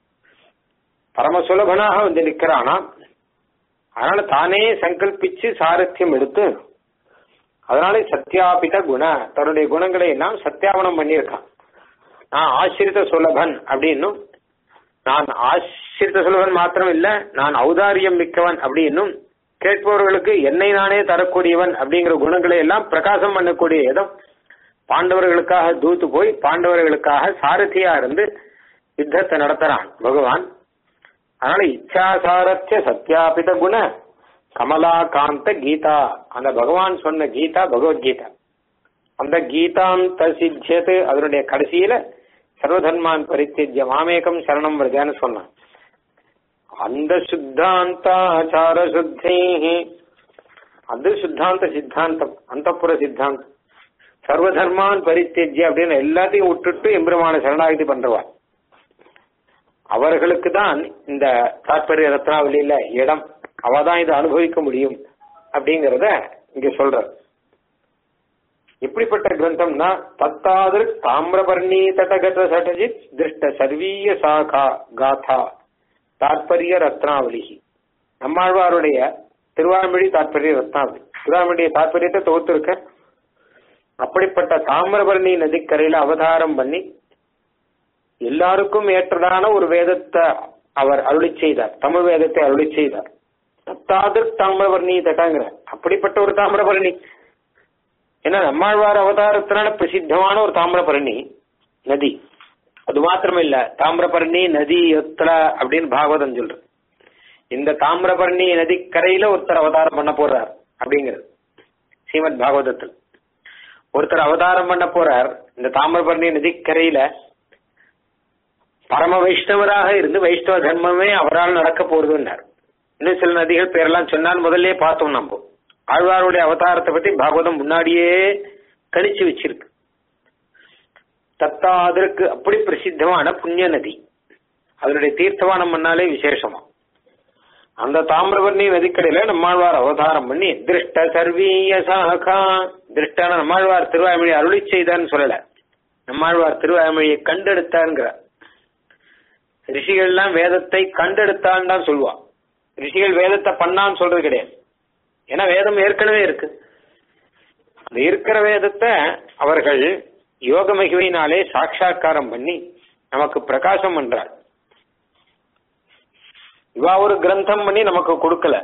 பரம சுலபனாக வந்து நிற்கிறானா அதனால தானே சங்கல்பிச்சு சாரத்தியம் எடுத்து அதனால சத்யாபித குண தன்னுடைய குணங்களை எல்லாம் சத்தியாபனம் பண்ணியிருக்கான் நான் ஆசிரித சுலபன் அப்படின்னும் நான் ஆசிரித சுலபன் மாத்திரம் இல்ல நான் ஔதாரியம் மிக்கவன் அப்படின்னும் கேட்பவர்களுக்கு என்னை நானே தரக்கூடியவன் அப்படிங்கிற குணங்களை எல்லாம் பிரகாசம் பண்ணக்கூடிய இடம் பாண்டவர்களுக்காக தூத்து போய் பாண்டவர்களுக்காக சாரதியா இருந்து யுத்தத்தை நடத்துறான் பகவான் அதனால இச்சா சாரத்திய சத்யாபித குண கமலாகாந்த கீதா அந்த பகவான் சொன்ன கீதா பகவத்கீதா அந்த கீதாந்த சித்தியது அதனுடைய கடைசியில சர்வதர்மான் பரித்திய மாமேகம் சரணம் வருதான்னு சொன்னான் அந்த சுத்தாந்தாச்சார சுத்தி அது சுத்தாந்த சித்தாந்தம் அந்தப்புற சித்தாந்தம் சர்வதர்மான் பரித்தியஜ்ய அப்படின்னு எல்லாத்தையும் விட்டுட்டு எம்பெருமான சரணாகதி பண்றவா அவர்களுக்கு தான் இந்த தாற்பரிய ரத்னாவளியில இடம் அவதான் இதை அனுபவிக்க முடியும் அப்படிங்கறத இங்க சொல்றார் எப்படிப்பட்ட கிரந்தம்னா தத்தாதிரு தாமிரபர்ணி தடகத சடஜித் திருஷ்ட சர்வீய சாகா காதா தாற்பரிய ரத்னாவளி நம்மாழ்வாருடைய திருவாய்மொழி தாற்பரிய ரத்னாவளி திருவாய்மொழிய தாற்பயத்தை தொகுத்திருக்க அப்படிப்பட்ட தாமிரபரணி நதிக்கரையில அவதாரம் பண்ணி எல்லாருக்கும் ஏற்றதான ஒரு வேதத்தை அவர் அருளி செய்தார் தமிழ் வேதத்தை அருளி செய்தார் தத்தாதிர் தாமிரபரணி தட்டாங்கிற அப்படிப்பட்ட ஒரு தாமிரபரணி ஏன்னா நம்மாழ்வார் அவதாரத்தினால பிரசித்தமான ஒரு தாமிரபரணி நதி அது மாத்திரமே இல்ல தாமிரபரணி நதி எத்தல அப்படின்னு பாகவதம் சொல்ற இந்த தாமிரபரணி நதிக்கரையில ஒருத்தர் அவதாரம் பண்ண போறார் அப்படிங்கிறது ஸ்ரீமத் பாகவதத்தில் ஒருத்தர் அவதாரம் பண்ண போறார் இந்த தாமிரபரணி நதிக்கரையில பரம வைஷ்ணவராக இருந்து வைஷ்ணவ தர்மமே அவரால் நடக்க போறதுன்னார் இன்னும் சில நதிகள் பேரெல்லாம் சொன்னால் முதல்ல பார்த்தோம் நம்ம ஆழ்வாருடைய அவதாரத்தை பத்தி பாகவதம் முன்னாடியே கணிச்சு வச்சிருக்கு தத்தா அதற்கு அப்படி பிரசித்தமான புண்ணிய நதி அதனுடைய தீர்த்தவானம் பண்ணாலே விசேஷமா அந்த தாமிரபரணி நதிக்கடையில நம்மாழ்வார் அவதாரம் பண்ணி திருஷ்ட சர்வீய சாகா திருஷ்டான நம்மாழ்வார் திருவாய்மொழி அருளி செய்தான்னு சொல்லல நம்மாழ்வார் திருவாய்மொழியை கண்டெடுத்தாருங்கிற ரிஷிகள்லாம் வேதத்தை கண்டெடுத்தான்னு தான் சொல்லுவா ரிஷிகள் வேதத்தை பண்ணான்னு சொல்றது கிடையாது ஏன்னா வேதம் ஏற்கனவே இருக்கு அந்த இருக்கிற வேதத்தை அவர்கள் யோக மகிமையினாலே சாட்சா்காரம் பண்ணி நமக்கு பிரகாசம் பண்றார் இவா ஒரு கிரந்தம் பண்ணி நமக்கு கொடுக்கல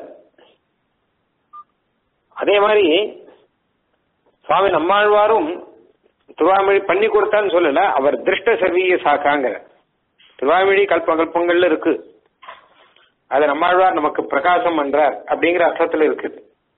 அதே மாதிரி சுவாமி நம்மாழ்வாரும் திருவாமொழி பண்ணி கொடுத்தான்னு சொல்லல அவர் திருஷ்ட சர்வீய சாக்காங்கிற திருவாமொழி கல்ப கல்பங்கள்ல இருக்கு அதை நம்மாழ்வார் நமக்கு பிரகாசம் பண்றார் அப்படிங்கிற அர்த்தத்துல இருக்குது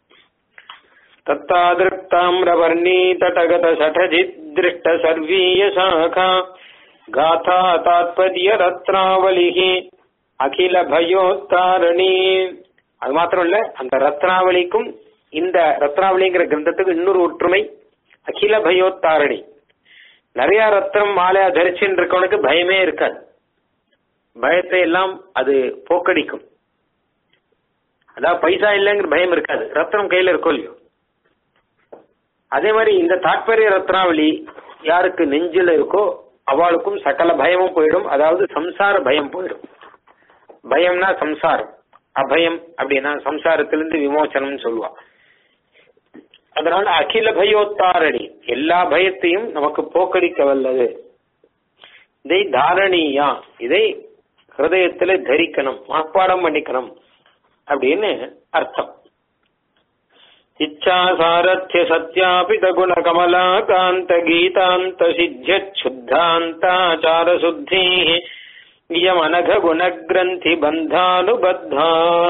தத்தாதிருப்தாமிரவர்ணீ தடகத சடஜித் திருஷ்ட சர்வீய சாகா காதா தாத்பரிய ரத்னாவளிகி அகில பயோத்தாரணி அது மாத்திரம் இல்ல அந்த ரத்னாவளிக்கும் இந்த ரத்னாவளிங்கிற கிரந்தத்துக்கு இன்னொரு ஒற்றுமை அகில பயோத்தாரணி நிறைய ரத்னம் மாலையா தரிச்சுன்னு இருக்கவனுக்கு பயமே இருக்காது பயத்தை எல்லாம் அது போக்கடிக்கும் அதான் பைசா இல்லைங்கிற பயம் இருக்காது ரத்னம் கையில இருக்கும் இல்லையோ அதே மாதிரி இந்த தாற்பரிய ரத்னாவளி யாருக்கு நெஞ்சில இருக்கோ அவளுக்கும் சகல பயமும் போயிடும் அதாவது சம்சார பயம் போயிடும் பயம்னா சம்சாரம் அபயம் அப்படின்னா சம்சாரத்திலிருந்து விமோசனம் சொல்லுவா அதனால அகில பயோத்தாரணி எல்லா பயத்தையும் நமக்கு போக்கடிக்க வல்லது இதை தாரணியா இதை ஹிருதயத்துல தரிக்கணும் மனப்பாடம் பண்ணிக்கணும் அப்படின்னு அர்த்தம் இச்சா சாரத்திய சத்யாபித குண கமலா காந்த கீதாந்த சித்திய சுத்தாந்தாச்சார சுத்தி இயமனக குணகிரந்தி பந்தானுபத்தா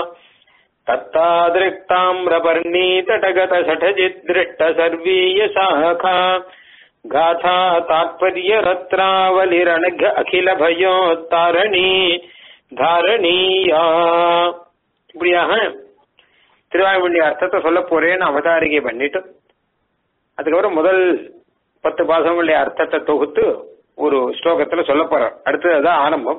தத்தாதிருக்தாமிரபர்ணீ தடகத சடஜித் திருஷ்ட சர்வீய சாகா गाथा तात्पर्य रत्नावलिरणघ अखिल भयोத்தாரணி தாரணீயா இப்படியாக திருவாய்மொழி அர்த்தத்தை சொல்ல போறேன்னு அவதாரிகை பண்ணிட்டு அதுக்கப்புறம் முதல் பத்து பாசங்களுடைய அர்த்தத்தை தொகுத்து ஒரு ஸ்லோகத்துல சொல்ல போறார் அடுத்ததுதான் ஆரம்பம்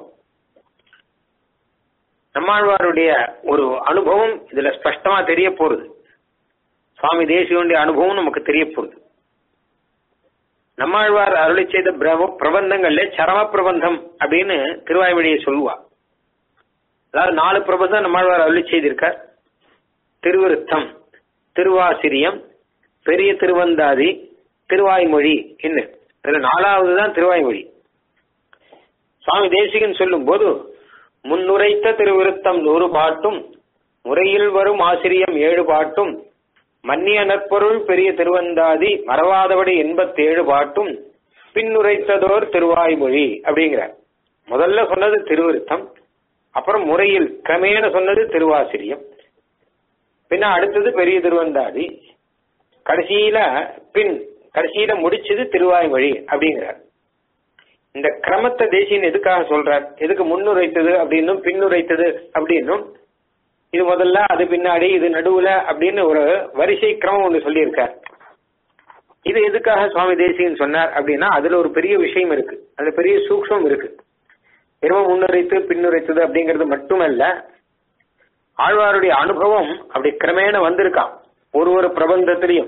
நம்மாழ்வாருடைய ஒரு அனுபவம் இதுல ஸ்பஷ்டமா தெரிய போறது சுவாமி தேசியனுடைய அனுபவம் நமக்கு தெரிய போகுது நம்மாழ்வார் அருளி செய்த பிரப பிரபந்தங்கள்ல சரம பிரபந்தம் அப்படின்னு திருவாய்மொழியை சொல்லுவா அதாவது நாலு பிரபந்தம் நம்மாழ்வார் அருளி செய்திருக்கார் திருவிருத்தம் திருவாசிரியம் பெரிய திருவந்தாதி திருவாய்மொழி என்ன இதுல நாலாவது தான் திருவாய்மொழி சுவாமி தேசிகன் சொல்லும் போது முன்னுரைத்த திருவிருத்தம் நூறு பாட்டும் முறையில் வரும் ஆசிரியம் ஏழு பாட்டும் மன்னிய நற்பொருள் பெரிய திருவந்தாதி மறவாதபடி எண்பத்தேழு பாட்டும் பின்னுரைத்ததோர் திருவாய்மொழி அப்படிங்கிறார் முதல்ல சொன்னது திருவிருத்தம் அப்புறம் முறையில் கிரமேண சொன்னது திருவாசிரியம் பின்ன அடுத்தது பெரிய திருவந்தாதி கடைசியில பின் கடைசியில முடிச்சது திருவாய்மொழி அப்படிங்கிறார் இந்த கிரமத்தை தேசியன் எதுக்காக சொல்றார் எதுக்கு முன்னுரைத்தது அப்படின்னும் பின்னுரைத்தது அப்படின்னும் இது முதல்ல அது பின்னாடி இது நடுவுல அப்படின்னு ஒரு வரிசை கிரமம் ஒன்று சொல்லியிருக்கார் இது எதுக்காக சுவாமி தேசிகன் சொன்னார் அப்படின்னா அதுல ஒரு பெரிய விஷயம் இருக்கு அதுல பெரிய சூக்ஷம் இருக்கு வெறும் முன்னுரைத்து பின்னுரைத்தது அப்படிங்கிறது மட்டுமல்ல ஆழ்வாருடைய அனுபவம் அப்படி கிரமேண வந்திருக்கான் ஒரு ஒரு பிரபந்தத்திலையும்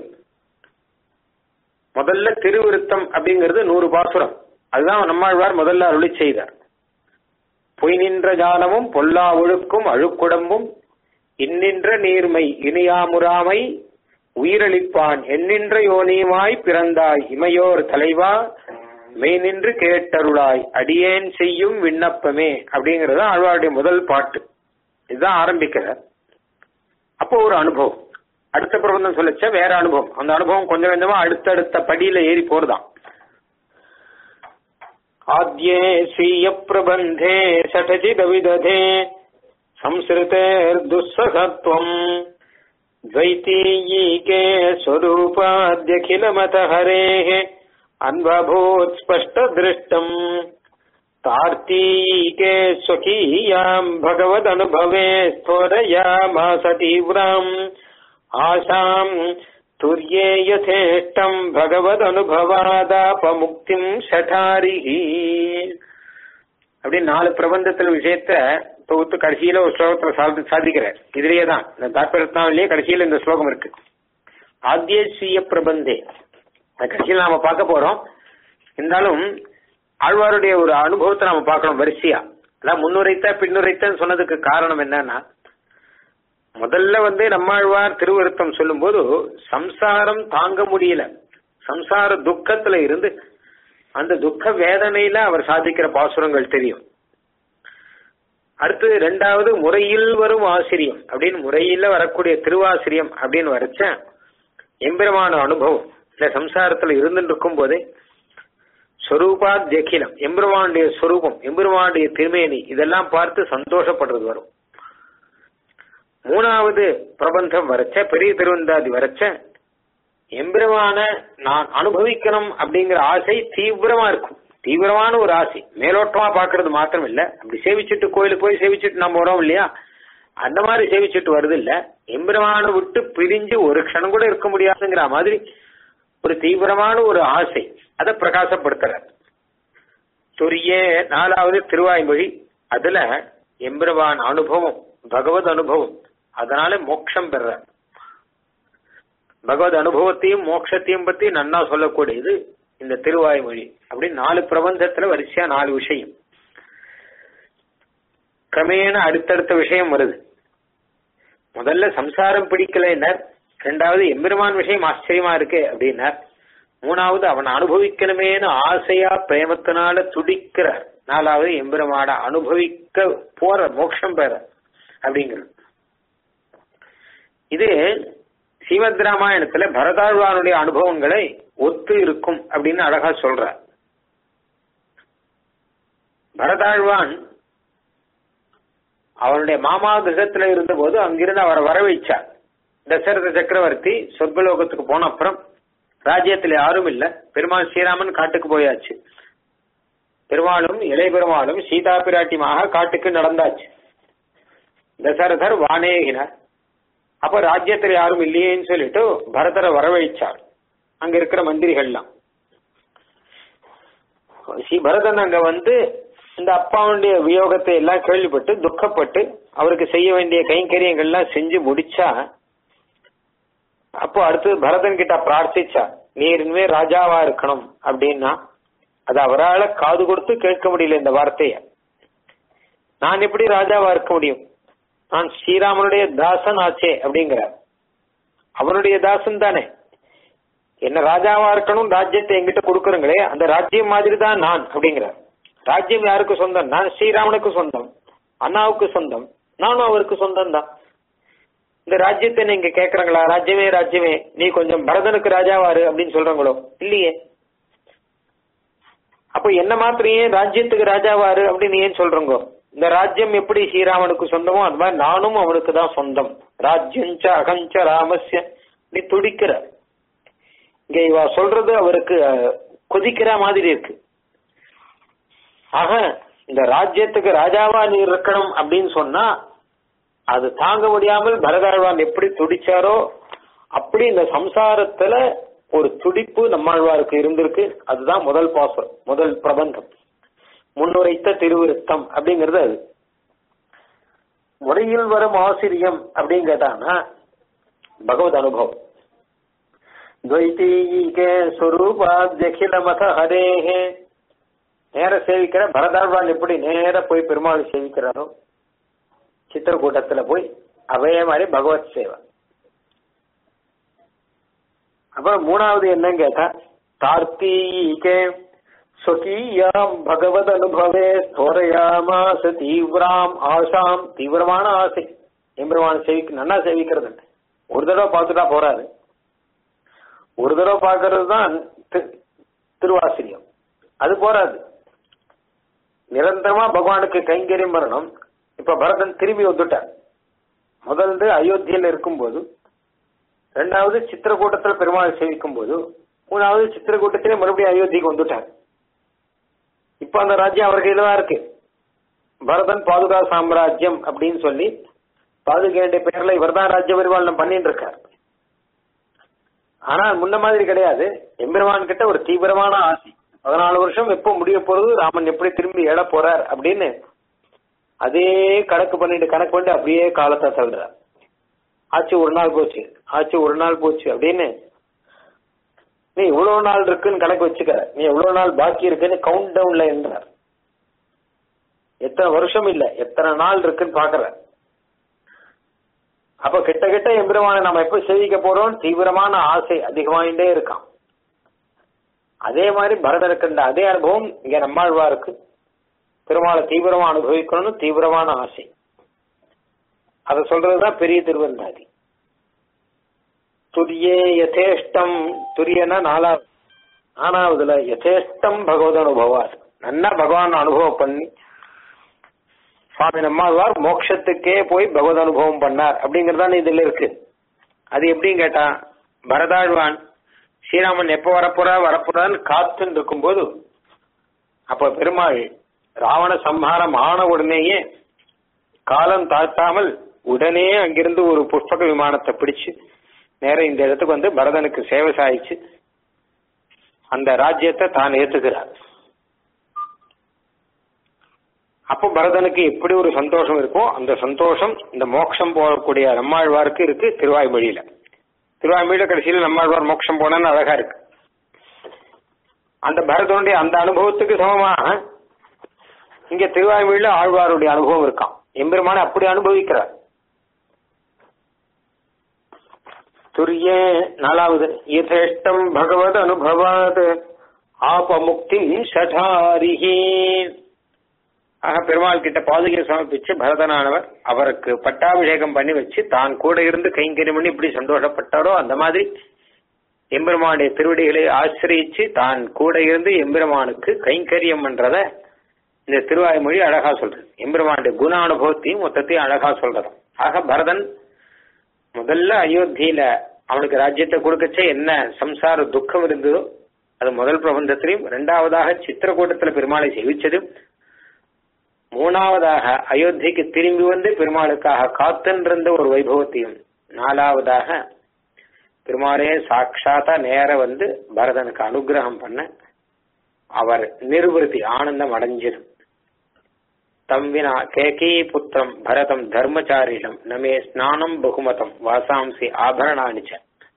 முதல்ல திருவிருத்தம் அப்படிங்கிறது நூறு பாசுரம் அதுதான் நம்மாழ்வார் முதல்ல அருளி செய்தார் பொய் நின்ற ஜாலமும் பொல்லா ஒழுக்கும் அழுக்குடம்பும் இன்னின்ற நீர்மை இனியாமுறாமை உயிரளிப்பான் எண்ணின்ற யோனியுமாய் பிறந்தாய் இமையோர் தலைவா மெய் நின்று கேட்டருளாய் அடியேன் செய்யும் விண்ணப்பமே அப்படிங்கறது ஆழ்வாருடைய முதல் பாட்டு இதுதான் ஆரம்பிக்கிறார் அப்போ ஒரு அனுபவம் அடுத்த பிரபந்தம் சொல்லச்ச வேற அனுபவம் அந்த அனுபவம் கொஞ்சம் கொஞ்சமா அடுத்தடுத்த படியில ஏறி போறதாம் ஆத்யே ஸ்வீய பிரபந்தே சடஜித விததே संसृतेर्दुःसहत्वम् द्वैतीयीके स्वरूपाद्यखिलमत हरेः अन्वभूत् स्पष्टदृष्टम् तार्तीके स्वकीयाम् भगवदनुभवे स्फोरयामास तीव्राम् आशाम् तुर्ये यथेष्टम् भगवदनुभवादापमुक्तिम् शठारिः அப்படி நாலு பிரபந்தத்தில் விஷயத்த தொகுத்து கடைசியில ஒரு ஸ்லோகத்துல சாதி சாதிக்கிறார் இதுலயே தான் இந்த தாற்பரத்னாவிலேயே கடைசியில இந்த ஸ்லோகம் இருக்கு ஆத்தியஸ்வீய பிரபந்தே அது கடைசியில் நாம பார்க்க போறோம் இருந்தாலும் ஆழ்வாருடைய ஒரு அனுபவத்தை நாம பார்க்கணும் வரிசையா அதான் முன்னுரைத்த பின்னுரைத்தன்னு சொன்னதுக்கு காரணம் என்னன்னா முதல்ல வந்து நம்மாழ்வார் திருவருத்தம் சொல்லும்போது சம்சாரம் தாங்க முடியல சம்சார துக்கத்துல இருந்து அந்த துக்க வேதனையில அவர் சாதிக்கிற பாசுரங்கள் தெரியும் அடுத்து ரெண்டாவது முறையில் வரும் ஆசிரியம் அப்படின்னு முறையில வரக்கூடிய திருவாசிரியம் அப்படின்னு வரைச்ச எம்பெருமான அனுபவம் இந்த சம்சாரத்துல இருந்துட்டு இருக்கும் போதே ஸ்வரூபாத்யகிலம் எம்பெருமானுடைய ஸ்வரூபம் எம்பெருமானுடைய திருமேனி இதெல்லாம் பார்த்து சந்தோஷப்படுறது வரும் மூணாவது பிரபந்தம் வரைச்ச பெரிய திருவந்தாதி வரைச்ச எம்பெருமான நான் அனுபவிக்கணும் அப்படிங்கிற ஆசை தீவிரமா இருக்கும் தீவிரமான ஒரு ஆசை மேலோட்டமா பாக்குறது மாத்திரம் இல்ல அப்படி சேவிச்சுட்டு கோயிலுக்கு போய் சேவிச்சுட்டு நம்ம வரோம் இல்லையா அந்த மாதிரி சேவிச்சுட்டு வருது இல்ல எம்பெருமான விட்டு பிரிஞ்சு ஒரு க்ஷணம் கூட இருக்க முடியாதுங்கிற மாதிரி ஒரு தீவிரமான ஒரு ஆசை அதை பிரகாசப்படுத்துறார் துரியே நாலாவது திருவாய்மொழி அதுல எம்பெருமான் அனுபவம் பகவத் அனுபவம் அதனால மோட்சம் பெறார் பகவத் அனுபவத்தையும் மோட்சத்தையும் பத்தி நன்னா சொல்லக்கூடியது இந்த திருவாய்மொழி அப்படி நாலு பிரபந்தத்துல வரிசையா நாலு விஷயம் கிரமேண அடுத்தடுத்த விஷயம் வருது முதல்ல சம்சாரம் பிடிக்கலைன்னார் ரெண்டாவது எம்பெருமான் விஷயம் ஆச்சரியமா இருக்கு அப்படின்னார் மூணாவது அவன் அனுபவிக்கணுமேனு ஆசையா பிரேமத்தினால துடிக்கிறார் நாலாவது எம்பெருமான அனுபவிக்க போற மோட்சம் பெற அப்படிங்கிறது இது ஸ்ரீமத் ராமாயணத்துல பரதாழ்வானுடைய அனுபவங்களை ஒத்து இருக்கும் அப்படின்னு அழகா சொல்ற பரதாழ்வான் அவனுடைய மாமா கிரகத்துல இருந்த போது அங்கிருந்து அவரை வரவழைச்சார் தசரத சக்கரவர்த்தி சொர்க்கலோகத்துக்கு போன அப்புறம் ராஜ்யத்துல யாரும் இல்ல பெருமாள் ஸ்ரீராமன் காட்டுக்கு போயாச்சு பெருமாளும் இளைய பெருமாளும் சீதா பிராட்டியமாக காட்டுக்கு நடந்தாச்சு தசரதர் வானேகினார் அப்ப ராஜ்யத்துல யாரும் இல்லையேன்னு சொல்லிட்டு பரதரை வரவழைச்சார் அங்க இருக்கிற மந்திரிகள்லாம் ஸ்ரீ பரதன் அங்க வந்து இந்த அப்பாவுடைய வியோகத்தை எல்லாம் கேள்விப்பட்டு துக்கப்பட்டு அவருக்கு செய்ய வேண்டிய கைங்கரியங்கள்லாம் செஞ்சு முடிச்சா அப்போ அடுத்து பரதன் கிட்ட பிரார்த்திச்சா நீ இனிமே ராஜாவா இருக்கணும் அப்படின்னா அது அவரால் காது கொடுத்து கேட்க முடியல இந்த வார்த்தைய நான் எப்படி ராஜாவா இருக்க முடியும் நான் ஸ்ரீராமனுடைய தாசன் ஆச்சே அப்படிங்கிறார் அவனுடைய தாசன் தானே என்ன ராஜாவா இருக்கணும் ராஜ்யத்தை எங்கிட்ட கொடுக்குறங்களே அந்த ராஜ்யம் மாதிரி தான் நான் அப்படிங்கிறார் ராஜ்யம் யாருக்கு சொந்தம் நான் ஸ்ரீராமனுக்கு சொந்தம் அண்ணாவுக்கு சொந்தம் நானும் அவருக்கு சொந்தம் தான் இந்த ராஜ்யத்தை நீங்க கேக்குறாங்களா ராஜ்யமே ராஜ்யமே நீ கொஞ்சம் பரதனுக்கு ராஜாவாரு அப்படின்னு சொல்றாங்களோ இல்லையே அப்ப என்ன மாத்திரம் ஏன் ராஜ்யத்துக்கு ராஜாவாரு அப்படின்னு ஏன் சொல்றங்க இந்த ராஜ்யம் எப்படி ஸ்ரீராமனுக்கு சொந்தமோ அது மாதிரி நானும் அவனுக்கு தான் சொந்தம் ராஜ்யஞ்ச அகஞ்ச ராமஸ்ய நீ துடிக்கிற இங்க இவ சொல்றது அவருக்கு கொதிக்கிற மாதிரி இருக்கு ஆக இந்த ராஜ்யத்துக்கு ராஜாவா நீ இருக்கணும் அப்படின்னு சொன்னா அது தாங்க முடியாமல் பரதாழ்வான் எப்படி துடிச்சாரோ அப்படி இந்த சம்சாரத்துல ஒரு துடிப்பு நம்மாழ்வாருக்கு இருந்திருக்கு அதுதான் முதல் பாசுரம் முதல் பிரபந்தம் முன்னுரைத்த திருவிருத்தம் அப்படிங்கிறது அது முறையில் வரும் ஆசிரியம் அப்படிங்கிறதானா பகவத் அனுபவம் துவைத்தீகே ஸ்வரூபாத்யகிலமத ஹரேஹே நேர சேவிக்கிற பரதாழ்வான் எப்படி நேர போய் பெருமாள் சேவிக்கிறாரோ சித்திரக்கூட்டத்துல போய் அதே மாதிரி பகவத் சேவை அப்புறம் மூணாவது என்னன்னு கேட்டா தார்த்தீகே ஸ்வகீயாம் பகவத் அனுபவே ஸ்தோரயாமாச தீவிராம் ஆசாம் தீவிரமான ஆசை எம்பெருமான சேவிக்க நன்னா சேவிக்கிறது ஒரு தடவை பார்த்துட்டா போறாது ஒரு தடவை பார்க்கறது தான் தி- திருவாசிரியம் அது போறாது நிரந்தரமா பகவானுக்கு கைங்கரியம் வரணும் இப்ப பரதன் திரும்பி வந்துட்டார் முதல்ந்து அயோத்தியில் இருக்கும்போது ரெண்டாவது சித்திரக்கூட்டத்துல பெருமாள் சேவிக்கும் போது மூணாவது சித்திரக்கூட்டத்திலே மறுபடியும் அயோத்திக்கு வந்துட்டார் இப்ப அந்த ராஜ்யம் அவர் கையில தான் இருக்கு பரதன் பாதுகா சாம்ராஜ்யம் அப்படின்னு சொல்லி பாதுகையுடைய பேர்ல இவர்தான் ராஜ்ய பரிபாலனம் பண்ணிட்டு இருக்கார் ஆனால் முன்ன மாதிரி கிடையாது எம்பெருமான் கிட்ட ஒரு தீவிரமான ஆசை பதினாலு வருஷம் எப்போ முடிய போறது ராமன் எப்படி திரும்பி எழ போறார் அப்படின்னு அதே கணக்கு பண்ணிட்டு கணக்கு பண்ணிட்டு அப்படியே காலத்தை தள்ளுறார் ஆச்சு ஒரு நாள் போச்சு ஆச்சு ஒரு நாள் போச்சு அப்படின்னு நீ இவ்வளவு நாள் இருக்குன்னு கணக்கு வச்சுக்கிற நீ எவ்வளவு நாள் பாக்கி இருக்குன்னு கவுண்ட் டவுன்ல என்றார் எத்தனை வருஷம் இல்ல எத்தனை நாள் இருக்குன்னு பாக்குற அப்ப கிட்ட கிட்ட எம்பெருமானை நம்ம எப்ப சேவிக்க போறோம் தீவிரமான ஆசை அதிகமாயிட்டே இருக்கான் அதே மாதிரி பரதனுக்கு அதே அனுபவம் இங்க நம்மாழ்வாருக்கு பெருமாளை தீவிரமா அனுபவிக்கணும்னு தீவிரமான ஆசை அதை சொல்றதுதான் பெரிய திருவந்தாதி துரியே யதேஷ்டம் துரியனா நாலாவது நாலாவதுல யதேஷ்டம் பகவத் அனுபவார் நல்லா பகவான் அனுபவம் பண்ணி சுவாமி நம்மாழ்வார் மோட்சத்துக்கே போய் பகவத் அனுபவம் பண்ணார் அப்படிங்கறதான் இதுல இருக்கு அது எப்படின்னு கேட்டா பரதாழ்வான் ஸ்ரீராமன் எப்ப வரப்போறா வரப்போறான்னு காத்துன்னு இருக்கும்போது அப்ப பெருமாள் ராவண சம்ஹாரம் ஆன உடனேயே காலம் தாழ்த்தாமல் உடனே அங்கிருந்து ஒரு புஷ்பக விமானத்தை பிடிச்சு நேர இந்த இடத்துக்கு வந்து பரதனுக்கு சேவை சாய்ச்சு அந்த ராஜ்யத்தை தான் ஏத்துக்கிறார் அப்போ பரதனுக்கு எப்படி ஒரு சந்தோஷம் இருக்கோ அந்த சந்தோஷம் இந்த மோட்சம் போகக்கூடிய நம்மாழ்வாருக்கு இருக்கு திருவாய்மொழியில திருவாய்மொழியில கடைசியில நம்மாழ்வார் மோட்சம் போனன்னு அழகா இருக்கு அந்த பரதனுடைய அந்த அனுபவத்துக்கு சமமாக இங்க திருவாய்மொழியில ஆழ்வாருடைய அனுபவம் இருக்கான் எம்பெருமான அப்படி அனுபவிக்கிறார் துரியே நாலாவது யதேஷ்டம் பகவத் அனுபவாத் ஆபமுக்தி சடாரிஹி ஆக பெருமாள் கிட்ட பாதுகை சமர்ப்பிச்சு பரதனானவர் அவருக்கு பட்டாபிஷேகம் பண்ணி வச்சு தான் கூட இருந்து கைங்கரியம் பண்ணி இப்படி சந்தோஷப்பட்டாரோ அந்த மாதிரி எம்பெருமானுடைய திருவடிகளை ஆசிரியிச்சு தான் கூட இருந்து எம்பெருமானுக்கு கைங்கரியம் பண்றத இந்த திருவாய்மொழி அழகா சொல்றது எம்பெருமானுடைய குண அனுபவத்தையும் மொத்தத்தையும் அழகா சொல்றது ஆக பரதன் முதல்ல அயோத்தியில அவனுக்கு ராஜ்யத்தை கொடுக்கச்சே என்ன சம்சார துக்கம் இருந்ததோ அது முதல் பிரபந்தத்திலையும் இரண்டாவதாக சித்திரக்கூட்டத்துல பெருமாளை சேவிச்சதும் மூணாவதாக அயோத்திக்கு திரும்பி வந்து பெருமாளுக்காக காத்தென்றிருந்த ஒரு வைபவத்தையும் நாலாவதாக பெருமாளே சாட்சாத்தா நேர வந்து பரதனுக்கு அனுகிரகம் பண்ண அவர் நிர்வൃத்தி ஆனந்தம் அடைஞ்சது தம் வினா கேகே புத்திரம் பரதம் தர்மச்சாரிடம் நமே ஸ்நானம் பகுமதம் வாசாம்சி ஆபரணானிச்ச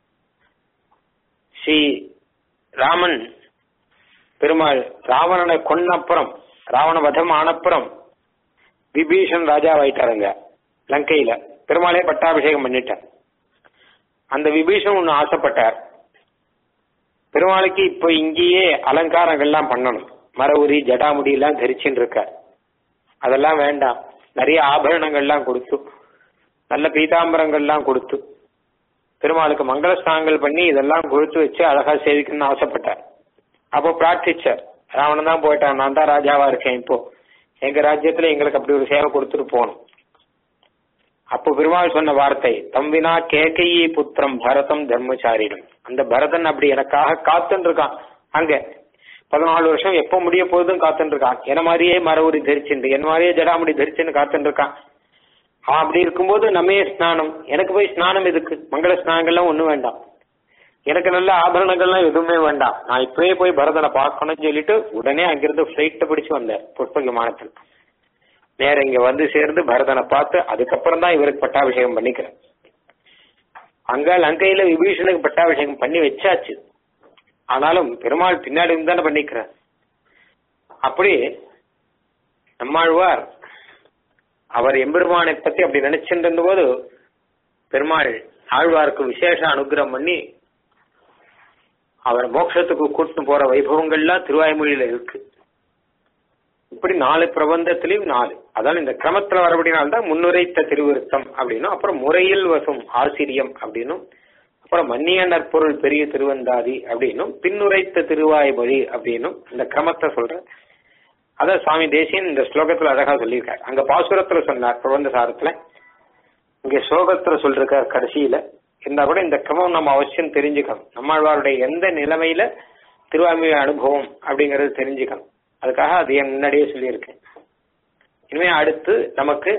ஸ்ரீ ராமன் பெருமாள் ராவணனை கொன்னப்புறம் ராவண வதம் ஆனப்புறம் விபீஷன் ராஜாவாயிட்டாருங்க லங்கையில பெருமாளே பட்டாபிஷேகம் பண்ணிட்டார் அந்த விபீஷன் ஒன்னு ஆசைப்பட்டார் பெருமாளுக்கு இப்ப இங்கேயே அலங்காரங்கள்லாம் பண்ணணும் மரவுரி ஜடாமுடி எல்லாம் தரிச்சுட்டு இருக்கார் அதெல்லாம் வேண்டாம் நிறைய ஆபரணங்கள்லாம் கொடுத்து நல்ல பீதாம்பரங்கள்லாம் கொடுத்து பெருமாளுக்கு மங்கள ஸ்நானங்கள் பண்ணி இதெல்லாம் கொடுத்து வச்சு அழகா சேவிக்கணும்னு ஆசைப்பட்டார் அப்போ பிரார்த்திச்சார் ராவணன் தான் போயிட்டான் நான் தான் ராஜாவா இருக்கேன் இப்போ எங்க ராஜ்யத்துல எங்களுக்கு அப்படி ஒரு சேவை கொடுத்துட்டு போகணும் அப்போ பெருமாள் சொன்ன வார்த்தை தம்பினா கேகையே புத்திரம் பரதம் தர்மச்சாரிடம் அந்த பரதன் அப்படி எனக்காக காத்துன்னு இருக்கான் அங்க பதினாலு வருஷம் எப்போ முடிய போகுதும் காத்துன்னு இருக்கான் என்ன மாதிரியே மரவுரி தரிச்சுண்டு என்ன மாதிரியே ஜடாமுடி தரிச்சுன்னு காத்துன்னு இருக்கான் அவன் அப்படி இருக்கும்போது நம்மே ஸ்நானம் எனக்கு போய் ஸ்நானம் எதுக்கு மங்கள ஸ்நானங்கள்லாம் ஒண்ணும் வேண்டாம் எனக்கு நல்ல ஆபரணங்கள்லாம் எதுவுமே வேண்டாம் நான் இப்பவே போய் பரதனை பார்க்கணும்னு சொல்லிட்டு உடனே அங்கிருந்து பிளைட்டை பிடிச்சு வந்தேன் புஷ்ப விமானத்தில் நேர இங்க வந்து சேர்ந்து பரதனை பார்த்து அதுக்கப்புறம் தான் இவருக்கு பட்டாபிஷேகம் பண்ணிக்கிறேன் அங்க லங்கையில விபீஷனுக்கு பட்டாபிஷேகம் பண்ணி வச்சாச்சு ஆனாலும் பெருமாள் பின்னாடி இருந்து தானே பண்ணிக்கிறார் அப்படி நம்மாழ்வார் அவர் எம்பெருமானை பத்தி அப்படி நினைச்சுட்டு இருந்தபோது பெருமாள் ஆழ்வாருக்கு விசேஷ அனுகிரகம் பண்ணி அவர் மோட்சத்துக்கு கூட்டிட்டு போற வைபவங்கள்லாம் திருவாய்மொழியில இருக்கு இப்படி நாலு பிரபந்தத்திலையும் நாலு அதான் இந்த கிரமத்துல வரபடினால்தான் முன்னுரைத்த திருவிருத்தம் அப்படின்னும் அப்புறம் முறையில் வசும் ஆசிரியம் அப்படின்னும் அப்புறம் மன்னிய நற்பொருள் பெரிய திருவந்தாதி அப்படின்னும் பின்னுரைத்த திருவாய்மொழி அப்படின்னும் இந்த கிரமத்தை சொல்ற அத சுவாமி தேசியன் இந்த ஸ்லோகத்துல அழகா சொல்லியிருக்காரு அங்க பாசுரத்துல சொன்னார் பிரபந்த சாரத்துல இங்க ஸ்லோகத்துல சொல்லிருக்கார் கடைசியில இருந்தா கூட இந்த கிரமம் நம்ம அவசியம் தெரிஞ்சுக்கணும் நம்மாழ்வாருடைய எந்த நிலைமையில திருவாய்மொழி அனுபவம் அப்படிங்கறது தெரிஞ்சுக்கணும் அதுக்காக அது என் முன்னாடியே சொல்லியிருக்கேன் இனிமே அடுத்து நமக்கு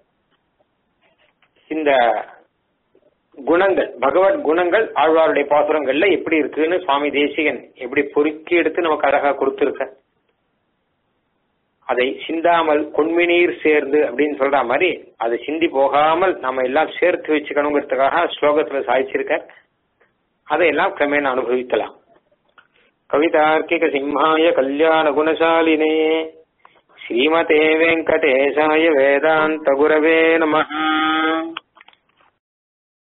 இந்த குணங்கள் பகவத் குணங்கள் ஆழ்வாருடைய பாசுரங்கள்ல எப்படி இருக்குன்னு சுவாமி தேசிகன் எப்படி பொறுக்கி எடுத்து நமக்கு அழகா கொடுத்திருக்க அதை சிந்தாமல் கொன்மினீர் சேர்ந்து அப்படின்னு சொல்ற மாதிரி அதை சிந்தி போகாமல் நம்ம எல்லாம் சேர்த்து வச்சுக்கணுங்கிறதுக்காக ஸ்லோகத்துல சாதிச்சிருக்க அதையெல்லாம் கிரமேண அனுபவிக்கலாம் கவிதார்க்கிக சிம்ஹாய கல்யாண குணசாலினே ஸ்ரீமதே வெங்கடேசாய வேதாந்த குரவே நம